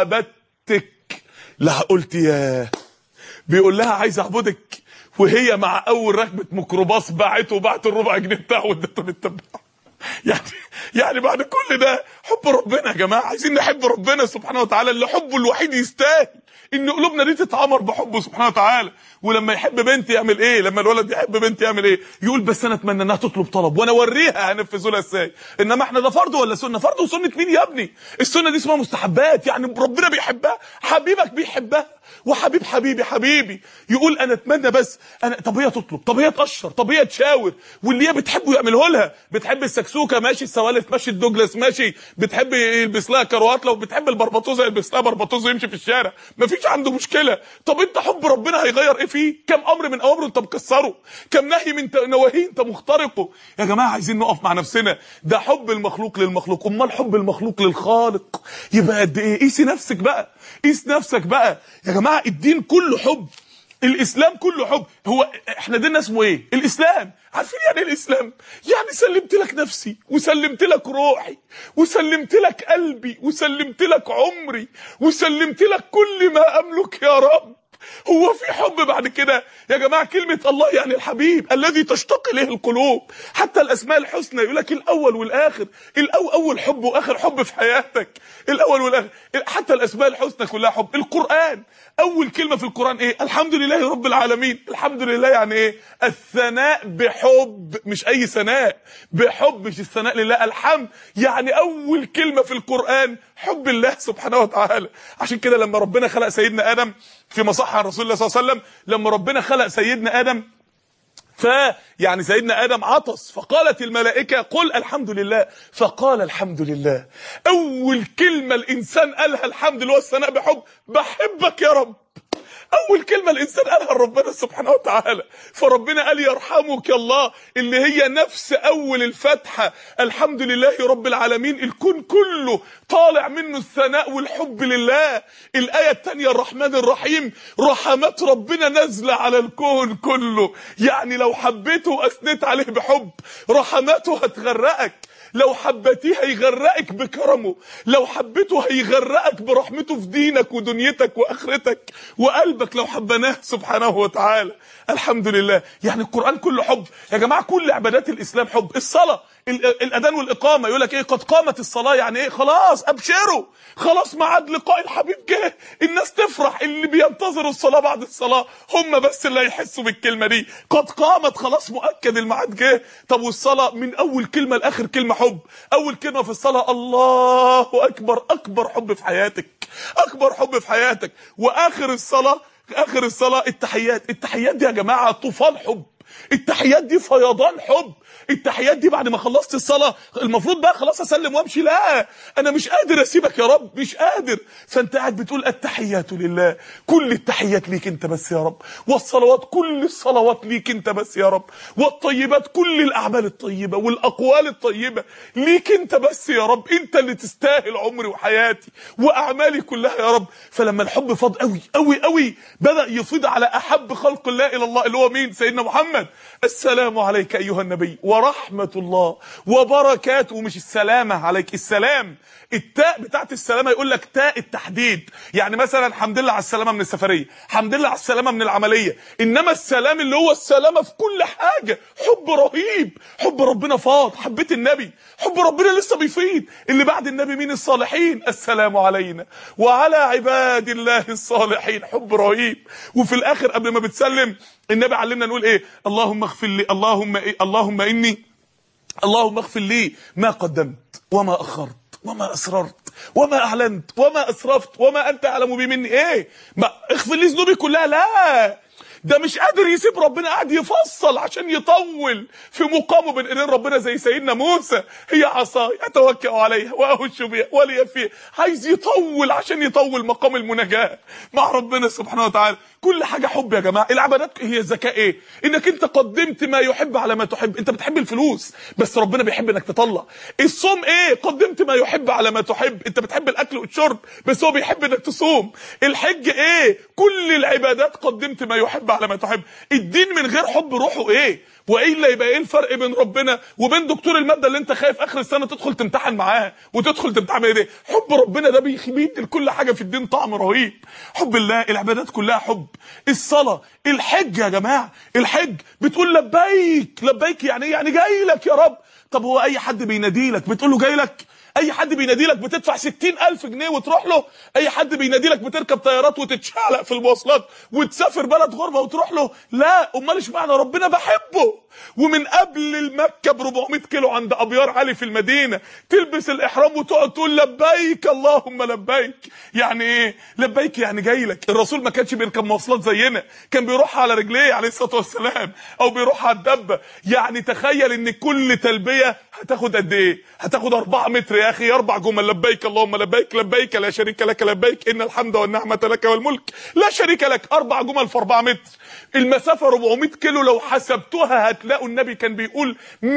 لعبدتك لا قلت ياه بيقول لها عايز اعبدك وهي مع اول ركبه ميكروباص باعته وبعت الربع جنيه بتاعه وادته للتبع يعني يعني بعد كل ده حب ربنا يا جماعه عايزين نحب ربنا سبحانه وتعالى اللي حبه الوحيد يستاهل ان قلوبنا دي تتعمر بحبه سبحانه وتعالى ولما يحب بنت يعمل ايه لما الولد يحب بنت يعمل ايه يقول بس انا اتمنى انها تطلب طلب وانا اوريها هنفذه لها ازاي انما احنا ده فرض ولا سنه فرض وسنه مين يا ابني السنه دي اسمها مستحبات يعني ربنا بيحبها حبيبك بيحبها وحبيب حبيبي حبيبي يقول انا اتمنى بس انا طب هي تطلب طب هي تقشر طب هي تشاور واللي هي بتحبه يعمله لها بتحب السكسوكه ماشي السوالف ماشي الدوجلاس ماشي بتحب يلبس لها كروات لو بتحب البربطوزه يلبس لها بربطوزه يمشي في الشارع مفيش عنده مشكله طب انت حب ربنا هيغير ايه فيه كم امر من اوامره انت مكسره كم نهي من نواهيه انت مخترقه يا جماعه عايزين نقف مع نفسنا ده حب المخلوق للمخلوق امال حب المخلوق للخالق يبقى قد ايه قيسي نفسك بقى قيس نفسك بقى يا جماعه الدين كله حب الاسلام كله حب هو احنا ديننا اسمه ايه الاسلام عارفين يعني ايه الاسلام يعني سلمت لك نفسي وسلمت لك روحي وسلمت لك قلبي وسلمت لك عمري وسلمت لك كل ما املك يا رب هو في حب بعد كده يا جماعه كلمه الله يعني الحبيب الذي تشتاق اليه القلوب حتى الاسماء الحسنى يقول لك الاول والاخر الأو اول حب واخر حب في حياتك الاول والاخر حتى الاسماء الحسنى كلها حب القران اول كلمه في القران ايه الحمد لله رب العالمين الحمد لله يعني ايه الثناء بحب مش اي ثناء بحب مش الثناء لله الحمد يعني اول كلمه في القران حب الله سبحانه وتعالى عشان كده لما ربنا خلق سيدنا ادم في مصحة رسول الله صلى الله عليه وسلم لما ربنا خلق سيدنا ادم ف يعني سيدنا ادم عطس فقالت الملائكه قل الحمد لله فقال الحمد لله اول كلمه الانسان قالها الحمد لله الثناء بحب بحبك يا رب اول كلمه الانسان قالها لربنا سبحانه وتعالى فربنا قال يرحمك الله اللي هي نفس اول الفتحه الحمد لله رب العالمين الكون كله طالع منه الثناء والحب لله الايه الثانيه الرحمن الرحيم رحمات ربنا نازله على الكون كله يعني لو حبيته واثنيت عليه بحب رحماته هتغرقك لو حبيتيه هيغرقك بكرمه لو حبيته هيغرقك برحمته في دينك ودنيتك واخرتك وقلبك لو حبناه سبحانه وتعالى الحمد لله يعني القران كله حب يا جماعه كل عبادات الاسلام حب الصلاه الاذان والاقامه يقول لك ايه قد قامت الصلاه يعني ايه خلاص ابشروا خلاص ميعاد لقاء الحبيب جه الناس تفرح اللي بينتظروا الصلاه بعد الصلاه هم بس اللي هيحسوا بالكلمه دي قد قامت خلاص مؤكد الميعاد جه طب والصلاه من اول كلمه لاخر كلمه حب اول كلمه في الصلاه الله اكبر اكبر حب في حياتك اكبر حب في حياتك واخر الصلاه اخر الصلاه التحيات التحيات دي يا جماعه طوفان حب التحيات دي فيضان حب التحيات دي بعد ما خلصت الصلاه المفروض بقى خلاص اسلم وامشي لا انا مش قادر اسيبك يا رب مش قادر فانت قاعد بتقول التحيات لله كل التحيات ليك انت بس يا رب والصلوات كل الصلوات ليك انت بس يا رب والطيبات كل الاعمال الطيبه والاقوال الطيبه ليك انت بس يا رب انت اللي تستاهل عمري وحياتي واعمالي كلها يا رب فلما الحب فاض قوي قوي قوي بدا يفيض على احب خلق الله الى الله اللي هو مين سيدنا محمد السلام عليك ايها النبي ورحمة الله وبركاته مش السلامة عليك السلام التاء بتاعت السلامة يقول لك تاء التحديد يعني مثلا الحمد لله على السلامة من السفرية الحمد لله على السلامة من العملية إنما السلام اللي هو السلامة في كل حاجة حب رهيب حب ربنا فاض حبيت النبي حب ربنا لسه بيفيض اللي بعد النبي مين الصالحين السلام علينا وعلى عباد الله الصالحين حب رهيب وفي الآخر قبل ما بتسلم النبي علمنا نقول ايه اللهم اغفر لي اللهم إيه اللهم اني اللهم اغفر لي ما قدمت وما اخرت وما اسررت وما اعلنت وما اسرفت وما انت اعلم بي مني ايه ما اغفر لي ذنوبي كلها لا ده مش قادر يسيب ربنا قاعد يفصل عشان يطول في مقامه بين ايدين ربنا زي سيدنا موسى هي عصاي اتوكل عليها واهش بها ولي فيها عايز يطول عشان يطول مقام المناجاه مع ربنا سبحانه وتعالى كل حاجه حب يا جماعه العبادات هي الذكاء ايه انك انت قدمت ما يحب على ما تحب انت بتحب الفلوس بس ربنا بيحب انك تطلع الصوم ايه قدمت ما يحب على ما تحب انت بتحب الاكل والشرب بس هو بيحب انك تصوم الحج ايه كل العبادات قدمت ما يحب على ما تحب الدين من غير حب روحه ايه والا يبقى ايه الفرق بين ربنا وبين دكتور الماده اللي انت خايف اخر السنه تدخل تمتحن معاه وتدخل تمتحن ايه حب ربنا ده بيدي لكل حاجه في الدين طعم رهيب حب الله العبادات كلها حب الصلاه الحج يا جماعه الحج بتقول لبيك لبيك يعني ايه يعني جاي لك يا رب طب هو اي حد بينادي لك بتقول له جاي لك اي حد بينادي لك بتدفع 60000 جنيه وتروح له اي حد بينادي لك بتركب طيارات وتتشعلق في المواصلات وتسافر بلد غربه وتروح له لا امال اشمعنى ربنا بحبه ومن قبل المكه ب 400 كيلو عند ابيار علي في المدينه تلبس الاحرام وتقعد تقول لبيك اللهم لبيك يعني ايه لبيك يعني جاي لك الرسول ما كانش بيركب مواصلات زينا كان بيروح على رجليه عليه الصلاه والسلام او بيروح على الدبه يعني تخيل ان كل تلبيه هتاخد قد ايه هتاخد 4 متر يا اخي اربع جمل لبيك اللهم لبيك لبيك لا شريك لك لبيك ان الحمد والنعمه لك والملك لا شريك لك اربع جمل في 4 متر المسافه 400 كيلو لو حسبتوها هتلاقوا النبي كان بيقول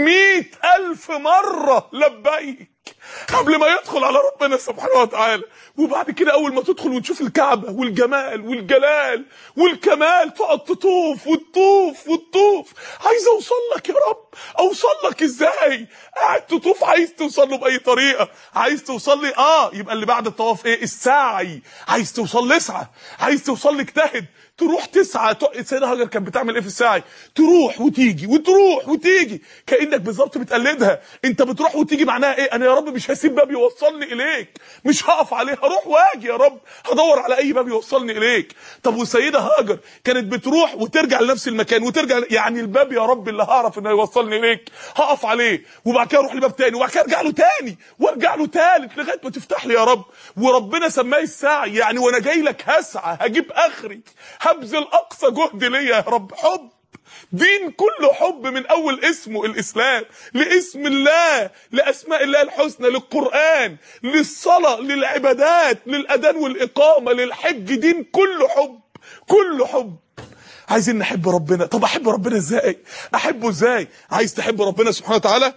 100000 مره لبيك قبل ما يدخل على ربنا سبحانه وتعالى وبعد كده اول ما تدخل وتشوف الكعبه والجمال والجلال والكمال تقعد تطوف وتطوف وتطوف عايز اوصل لك يا رب اوصل لك ازاي قاعد تطوف عايز توصل له باي طريقه عايز توصل لي اه يبقى اللي بعد الطواف ايه السعي عايز توصل لي اسعى عايز توصل لي اجتهد تروح تسعى السيده هاجر كانت بتعمل ايه في السعي تروح وتيجي وتروح وتيجي كانك بالظبط بتقلدها انت بتروح وتيجي معناها ايه انا يا رب مش هسيب باب يوصلني اليك مش هقف عليه هروح واجي يا رب هدور على اي باب يوصلني اليك طب والسيده هاجر كانت بتروح وترجع لنفس المكان وترجع يعني الباب يا رب اللي هعرف انه يوصلني اليك هقف عليه وبعد كده اروح لباب تاني وبعد كده ارجع له تاني وارجع له تالت لغايه ما تفتح لي يا رب وربنا سماه السعي يعني وانا جاي لك هسعى هجيب اخري هبذل اقصى جهد ليا يا رب حب دين كله حب من اول اسمه الاسلام لاسم الله لاسماء الله الحسنى للقران للصلاه للعبادات للاذان والاقامه للحج دين كله حب كله حب عايزين نحب ربنا طب احب ربنا ازاي احبه ازاي عايز تحب ربنا سبحانه وتعالى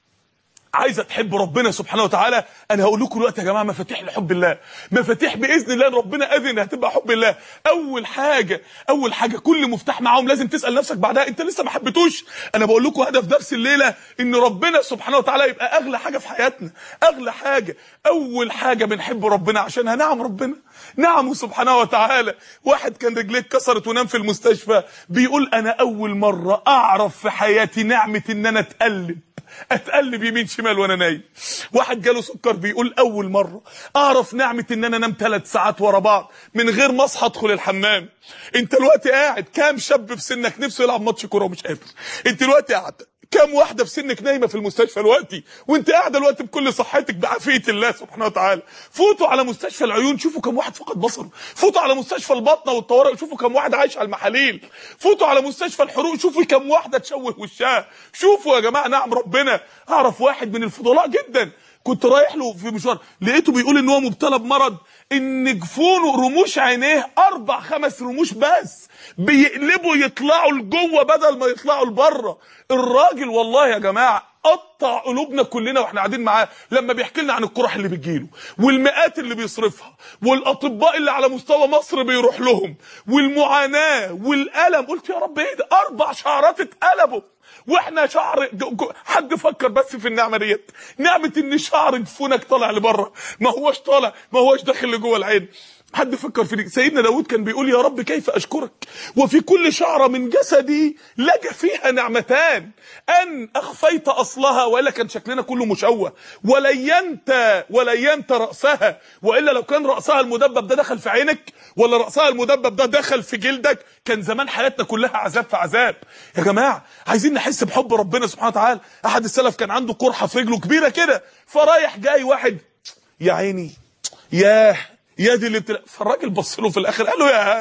عايزه تحب ربنا سبحانه وتعالى انا هقول لكم دلوقتي يا جماعه مفاتيح لحب الله مفاتيح باذن الله ان ربنا اذن هتبقى حب الله اول حاجه اول حاجه كل مفتاح معاهم لازم تسال نفسك بعدها انت لسه ما حبيتوش انا بقول لكم هدف درس الليله ان ربنا سبحانه وتعالى يبقى اغلى حاجه في حياتنا اغلى حاجه اول حاجه بنحب ربنا عشانها نعم ربنا نعمه سبحانه وتعالى واحد كان رجليه اتكسرت ونام في المستشفى بيقول انا اول مره اعرف في حياتي نعمه ان انا اتقلب اتقلب يمين شمال وانا نايم واحد جاله سكر بيقول اول مره اعرف نعمه ان انا انام ثلاث ساعات ورا بعض من غير ما اصحى ادخل الحمام انت دلوقتي قاعد كام شاب في سنك نفسه يلعب ماتش كوره ومش قادر انت دلوقتي قاعد كام واحده في سنك نايمه في المستشفى دلوقتي وانت قاعده دلوقتي بكل صحتك بعافيه الله سبحانه وتعالى فوتوا على مستشفى العيون شوفوا كام واحد فقد بصره فوتوا على مستشفى البطنه والطوارئ شوفوا كام واحد عايش على المحاليل فوتوا على مستشفى الحروق شوفوا كام واحده تشوه وشها شوفوا يا جماعه نعم ربنا اعرف واحد من الفضلاء جدا كنت رايح له في مشوار لقيته بيقول ان هو مبتلى بمرض ان جفونه رموش عينيه اربع خمس رموش بس بيقلبوا يطلعوا لجوه بدل ما يطلعوا لبره الراجل والله يا جماعه قطع قلوبنا كلنا واحنا قاعدين معاه لما بيحكي لنا عن القرح اللي بتجيله والمئات اللي بيصرفها والاطباء اللي على مستوى مصر بيروح لهم والمعاناه والالم قلت يا رب ايه ده اربع شعرات اتقلبوا واحنا شعر حد فكر بس في النعمه ديت نعمه ان شعر جفونك طالع لبره ما هوش طالع ما هوش داخل لجوه العين حد فكر في دي سيدنا داود كان بيقول يا رب كيف اشكرك وفي كل شعره من جسدي لك فيها نعمتان ان اخفيت اصلها والا كان شكلنا كله مشوه ولينت ولينت راسها والا لو كان راسها المدبب ده دخل في عينك ولا راسها المدبب ده دخل في جلدك كان زمان حياتنا كلها عذاب في عذاب يا جماعه عايزين نحس بحب ربنا سبحانه وتعالى احد السلف كان عنده قرحه في رجله كبيره كده فرايح جاي واحد يا عيني ياه يا دي اللي بتلا... فالراجل بص له في الاخر قال له يا هذا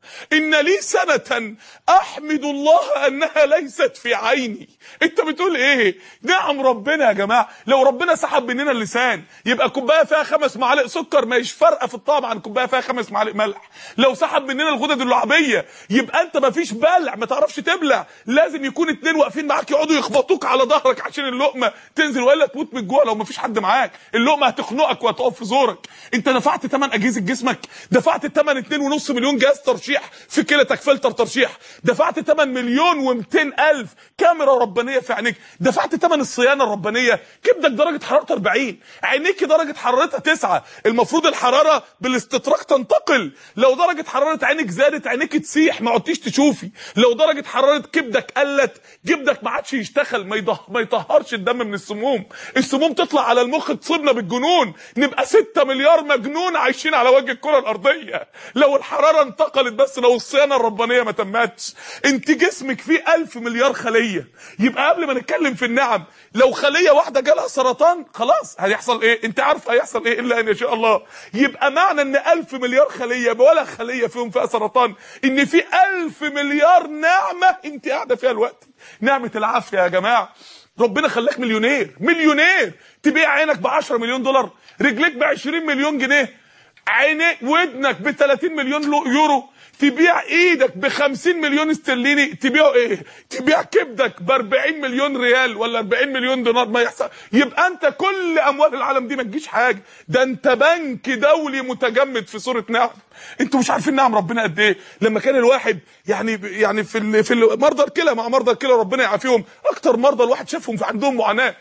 ان لي سنه احمد الله انها ليست في عيني انت بتقول ايه نعم ربنا يا جماعه لو ربنا سحب مننا اللسان يبقى كوبايه فيها خمس معالق سكر مش فارقه في الطعم عن كوبايه فيها خمس معالق ملح لو سحب مننا الغدد اللعابيه يبقى انت ما فيش بلع ما تعرفش تبلع لازم يكون اتنين واقفين معاك يقعدوا يخبطوك على ظهرك عشان اللقمه تنزل والا تموت من الجوع لو ما فيش حد معاك اللقمه هتخنقك وهتقف في زورك انت دفعت ثمن اجهزه جسمك دفعت ثمن 2.5 مليون جهاز ترشيح في كلتك فلتر ترشيح دفعت ثمن مليون و200 الف كاميرا ربانيه في عينيك دفعت ثمن الصيانه الربانيه كبدك درجه حرارته 40 عينيك درجه حرارتها 9 المفروض الحراره بالاستطراق تنتقل لو درجه حراره عينك زادت عينيك تسيح ما عدتيش تشوفي لو درجه حراره كبدك قلت كبدك ما عادش يشتغل ما يضه... ما يطهرش الدم من السموم السموم تطلع على المخ تصيبنا بالجنون نبقى 6 مليار مجنون عايشين على وجه الكره الارضيه لو الحراره انتقلت بس لو الصيانه الربانيه ما تمتش انت جسمك فيه 1000 مليار خليه يبقى قبل ما نتكلم في النعم لو خليه واحده جالها سرطان خلاص هيحصل ايه انت عارف هيحصل ايه الا ان يشاء الله يبقى معنى ان 1000 مليار خليه ولا خليه فيهم فيها سرطان ان في 1000 مليار نعمه انت قاعده فيها الوقت نعمه العافيه يا جماعه ربنا خلاك مليونير مليونير تبيع عينك ب 10 مليون دولار رجليك ب 20 مليون جنيه عينيك ودنك ب 30 مليون يورو تبيع ايدك ب 50 مليون استرليني تبيعه ايه تبيع كبدك ب 40 مليون ريال ولا 40 مليون دينار ما يحصل يبقى انت كل اموال العالم دي ما تجيش حاجه ده انت بنك دولي متجمد في صوره نعم انتوا مش عارفين نعم ربنا قد ايه لما كان الواحد يعني يعني في ال في مرضى الكلى مع مرضى الكلى ربنا يعافيهم اكتر مرضى الواحد شافهم في عندهم معاناه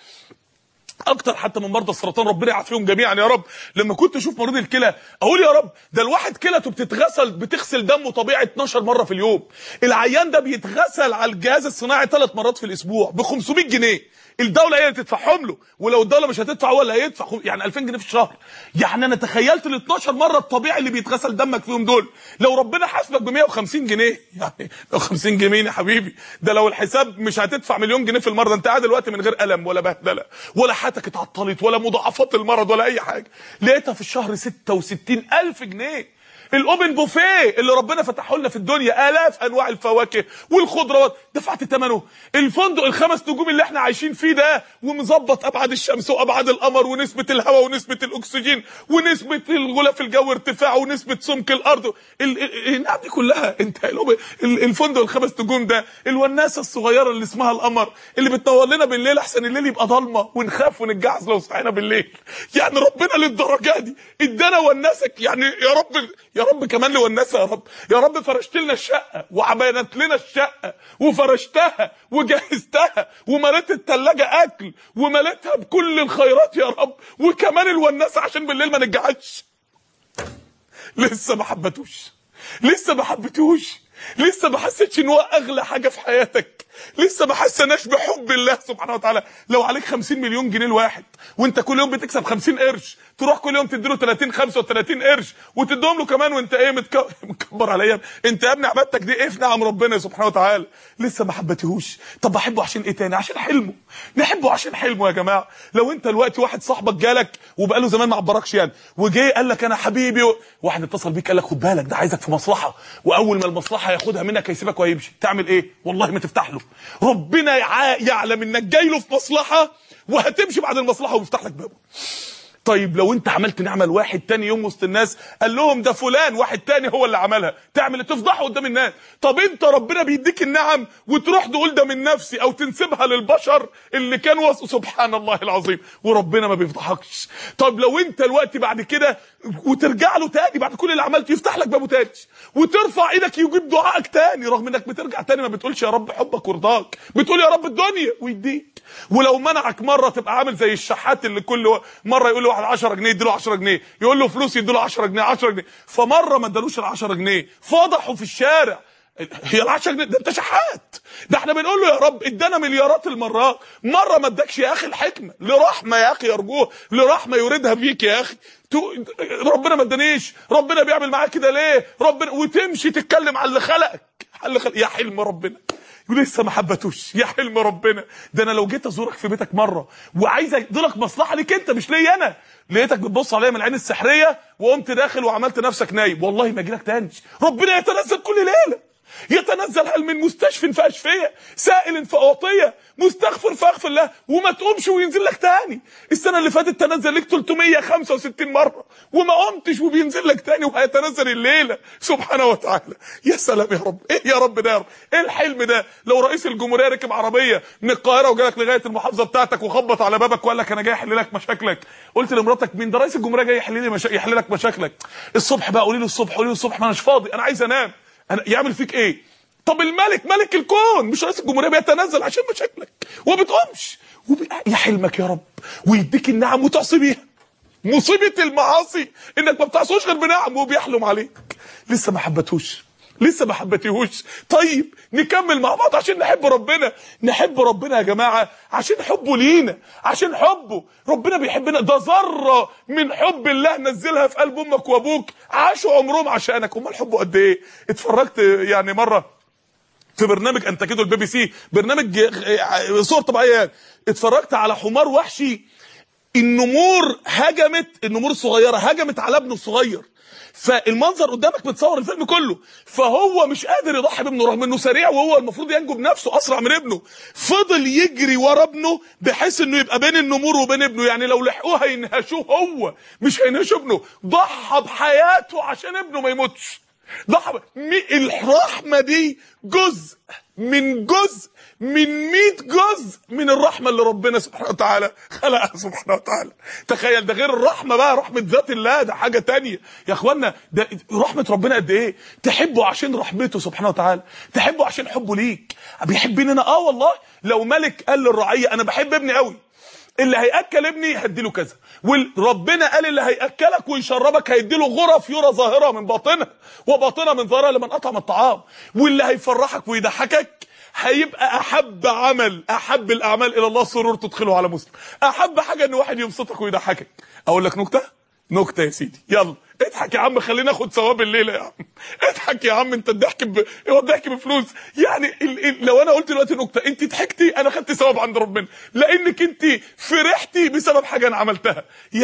اكتر حتى من مرضى السرطان ربنا يعافيهم جميعا يا رب لما كنت اشوف مريض الكلى اقول يا رب ده الواحد كلته بتتغسل بتغسل دمه طبيعي 12 مره في اليوم العيان ده بيتغسل على الجهاز الصناعي ثلاث مرات في الاسبوع ب 500 جنيه الدوله هي اللي تدفعهم له ولو الدوله مش هتدفع هو اللي هيدفع يعني 2000 جنيه في الشهر يعني انا تخيلت ال 12 مره الطبيعي اللي بيتغسل دمك فيهم دول لو ربنا حاسبك ب 150 جنيه يعني لو 50 جنيه يا حبيبي ده لو الحساب مش هتدفع مليون جنيه في المرض انت قاعد دلوقتي من غير الم ولا بهدله ولا حياتك اتعطلت ولا مضاعفات المرض ولا اي حاجه لقيتها في الشهر 66000 جنيه الاوبن بوفيه اللي ربنا فتحه لنا في الدنيا الاف انواع الفواكه والخضروات دفعت ثمنه الفندق الخمس نجوم اللي احنا عايشين فيه ده ومظبط ابعاد الشمس وابعاد القمر ونسبه الهواء ونسبه الاكسجين ونسبه الغلاف الجوي ارتفاعه ونسبه سمك الارض النعم دي كلها انت الفندق الخمس نجوم ده الوناسه الصغيره اللي اسمها القمر اللي بتنور لنا بالليل احسن الليل يبقى ضلمه ونخاف ونتجعز لو صحينا بالليل يعني ربنا للدرجه دي ادانا وناسك يعني يا رب يا رب كمان لونسها يا رب يا رب فرشت لنا الشقه وعبينت لنا الشقه وفرشتها وجهزتها ومليت الثلاجه اكل ومليتها بكل الخيرات يا رب وكمان الونسه عشان بالليل ما نتجعدش لسه ما حبتوش لسه ما حبتوش لسه ما حسيتش ان هو اغلى حاجه في حياتك لسه ما حسناش بحب الله سبحانه وتعالى لو عليك 50 مليون جنيه الواحد وانت كل يوم بتكسب 50 قرش تروح كل يوم تديله 30 35 قرش وتديهم له كمان وانت ايه متك... مكبر عليا انت يا ابني عبادتك دي ايه في نعم ربنا سبحانه وتعالى لسه ما حبتهوش طب بحبه عشان ايه تاني عشان حلمه نحبه عشان حلمه يا جماعه لو انت دلوقتي واحد صاحبك جالك وبقاله زمان ما عبركش يعني وجه قال لك انا حبيبي و... واحد اتصل بيك قال لك خد بالك ده عايزك في مصلحه واول ما المصلحه ياخدها منك هيسيبك وهيمشي تعمل ايه والله ما تفتح له ربنا يعلم انك جاي له في مصلحه وهتمشي بعد المصلحه ويفتح لك بابه طيب لو انت عملت نعمه لواحد تاني يوم وسط الناس قال لهم ده فلان واحد تاني هو اللي عملها تعمل تفضحه قدام الناس طب انت ربنا بيديك النعم وتروح تقول ده من نفسي او تنسبها للبشر اللي كانوا وص... سبحان الله العظيم وربنا ما بيفضحكش طب لو انت الوقت بعد كده وترجع له تاني بعد كل اللي عملته يفتح لك بابه تاني وترفع ايدك يجيب دعائك تاني رغم انك بترجع تاني ما بتقولش يا رب حبك ورضاك بتقول يا رب الدنيا ويديك ولو منعك مره تبقى عامل زي الشحات اللي كل مره يقول له واحد 10 جنيه يديله 10 جنيه يقول له فلوس يديله 10 جنيه 10 جنيه فمره ما ادالوش ال 10 جنيه فضحوا في الشارع هي ال 10 جنيه ده انت شحات ده احنا بنقول له يا رب ادانا مليارات المرات مره ما ادكش يا اخي الحكمه لرحمه يا اخي يرجوه لرحمه يريدها فيك يا اخي ربنا ما ادانيش ربنا بيعمل معاك كده ليه ربنا وتمشي تتكلم على اللي خلقك على اللي خلق يا حلم ربنا ولسه ما حبتوش يا حلم ربنا ده انا لو جيت ازورك في بيتك مره وعايز اديلك مصلحه ليك انت مش ليا انا لقيتك بتبص عليا من العين السحريه وقمت داخل وعملت نفسك نايم والله ما اجيلك تاني ربنا يتنزل كل ليله يتنزل هل من مستشفى في اشفيه سائل في اعطيه مستغفر فاغفر له وما تقومش وينزل لك تاني السنه اللي فاتت تنزل لك 365 مره وما قمتش وبينزل لك تاني وهيتنزل الليله سبحانه وتعالى يا سلام يا رب ايه يا رب ده يا رب ايه الحلم ده لو رئيس الجمهوريه ركب عربيه من القاهره وجالك لغايه المحافظه بتاعتك وخبط على بابك وقال لك انا جاي احل لك مشاكلك قلت لمراتك مين ده رئيس الجمهوريه جاي يحل لي مشا... يحل لك مشاكلك الصبح بقى قولي له الصبح قولي له الصبح ما اناش فاضي انا عايز انام انا يعمل فيك ايه طب الملك ملك الكون مش رئيس الجمهوريه بيتنزل عشان مشاكلك وما بتقومش وب... يا حلمك يا رب ويديك النعم وتعصي بيها مصيبه المعاصي انك ما بتعصوش غير بنعم وبيحلم عليك لسه ما حبتهوش لسه ما حبتيهوش طيب نكمل مع بعض عشان نحب ربنا نحب ربنا يا جماعه عشان حبه لينا عشان حبه ربنا بيحبنا ده ذره من حب الله نزلها في قلب امك وابوك عاشوا عمرهم عشانك امال حبه قد ايه اتفرجت يعني مره في برنامج انت كده البي بي سي برنامج صور طبيعيه اتفرجت على حمار وحشي النمور هجمت النمور الصغيره هجمت على ابنه الصغير فالمنظر قدامك متصور الفيلم كله فهو مش قادر يضحي بابنه رغم انه سريع وهو المفروض ينجو بنفسه اسرع من ابنه فضل يجري ورا ابنه بحيث انه يبقى بين النمور وبين ابنه يعني لو لحقوه هينهشوه هو مش هينهشوا ابنه ضحى بحياته عشان ابنه ما يموتش ضحى الرحمه دي جزء من جزء من 100 جزء من الرحمه اللي ربنا سبحانه وتعالى خلقها سبحانه وتعالى تخيل ده غير الرحمه بقى رحمه ذات الله ده حاجه تانية يا اخوانا ده رحمه ربنا قد ايه تحبه عشان رحمته سبحانه وتعالى تحبه عشان حبه ليك بيحبني انا اه والله لو ملك قال للرعيه انا بحب ابني قوي اللي هياكل ابني هديله كذا وربنا قال اللي هياكلك ويشربك هيديله غرف يرى ظاهره من باطنها وباطنها من ظاهرها لمن اطعم الطعام واللي هيفرحك ويضحكك هيبقى احب عمل احب الاعمال الى الله سرور تدخله على مسلم احب حاجه ان واحد يبسطك ويضحكك اقول لك نكته نكته يا سيدي يلا اضحك يا عم خلينا ناخد ثواب الليله يا عم اضحك يا عم انت الضحك ب... هو الضحك بفلوس يعني ال... ال... لو انا قلت دلوقتي نكته انت ضحكتي انا خدت ثواب عند ربنا لانك انت فرحتي بسبب حاجه انا عملتها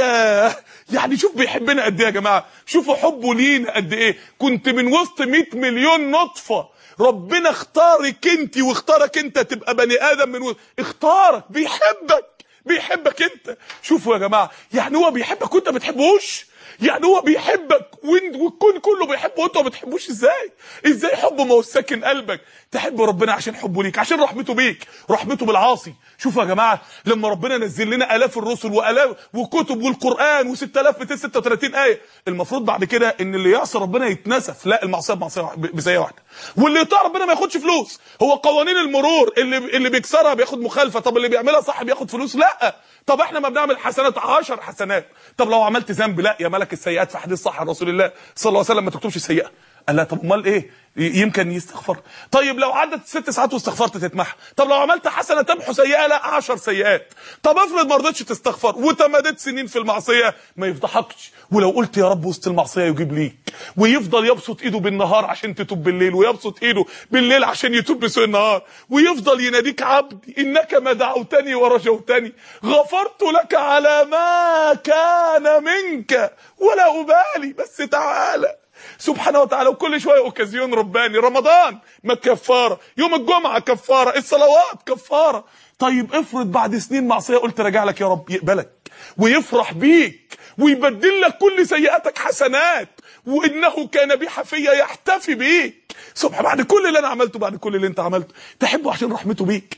يا يعني شوف بيحبنا قد ايه يا جماعه شوفوا حبه لينا قد ايه كنت من وسط 100 مليون نطفه ربنا اختارك انت واختارك انت تبقى بني ادم من وسط اختارك بيحبك بيحبك انت شوفوا يا جماعه يعني هو بيحبك وانت ما بتحبوش يعني هو بيحبك والكون كله بيحبه وانت ما بتحبوش ازاي ازاي حبه ما هو ساكن قلبك تحب ربنا عشان حبه ليك عشان رحمته بيك رحمته بالعاصي شوفوا يا جماعه لما ربنا نزل لنا الاف الرسل والاف وكتب والقران و6236 ايه المفروض بعد كده ان اللي يعصي ربنا يتنسف لا المعصيه بمعصيه بزاويه واحده واللي يطيع ربنا ما ياخدش فلوس هو قوانين المرور اللي اللي بيكسرها بياخد مخالفه طب اللي بيعملها صح بياخد فلوس لا طب احنا ما بنعمل حسنات 10 حسنات طب لو عملت ذنب لا يا ملك السيئات في حديث صح عن رسول الله صلى الله عليه وسلم ما تكتبش سيئه قال لا طب امال ايه يمكن يستغفر طيب لو عدت ست ساعات واستغفرت تتمحى طب لو عملت حسنه تمحو سيئه لا 10 سيئات طب افرض ما رضيتش تستغفر وتمدت سنين في المعصيه ما يفضحكش ولو قلت يا رب وسط المعصيه يجيب ليك ويفضل يبسط ايده بالنهار عشان تتوب بالليل ويبسط ايده بالليل عشان يتوب بسوء النهار ويفضل يناديك عبدي انك ما دعوتني ورجوتني غفرت لك على ما كان منك ولا ابالي بس تعالى سبحانه وتعالى وكل شويه اوكازيون رباني رمضان ما كفاره يوم الجمعه كفاره الصلوات كفاره طيب افرض بعد سنين معصيه قلت راجع لك يا رب يقبلك ويفرح بيك ويبدل لك كل سيئاتك حسنات وانه كان بي حفيا يحتفي بيك سبحان بعد كل اللي انا عملته بعد كل اللي انت عملته تحبه عشان رحمته بيك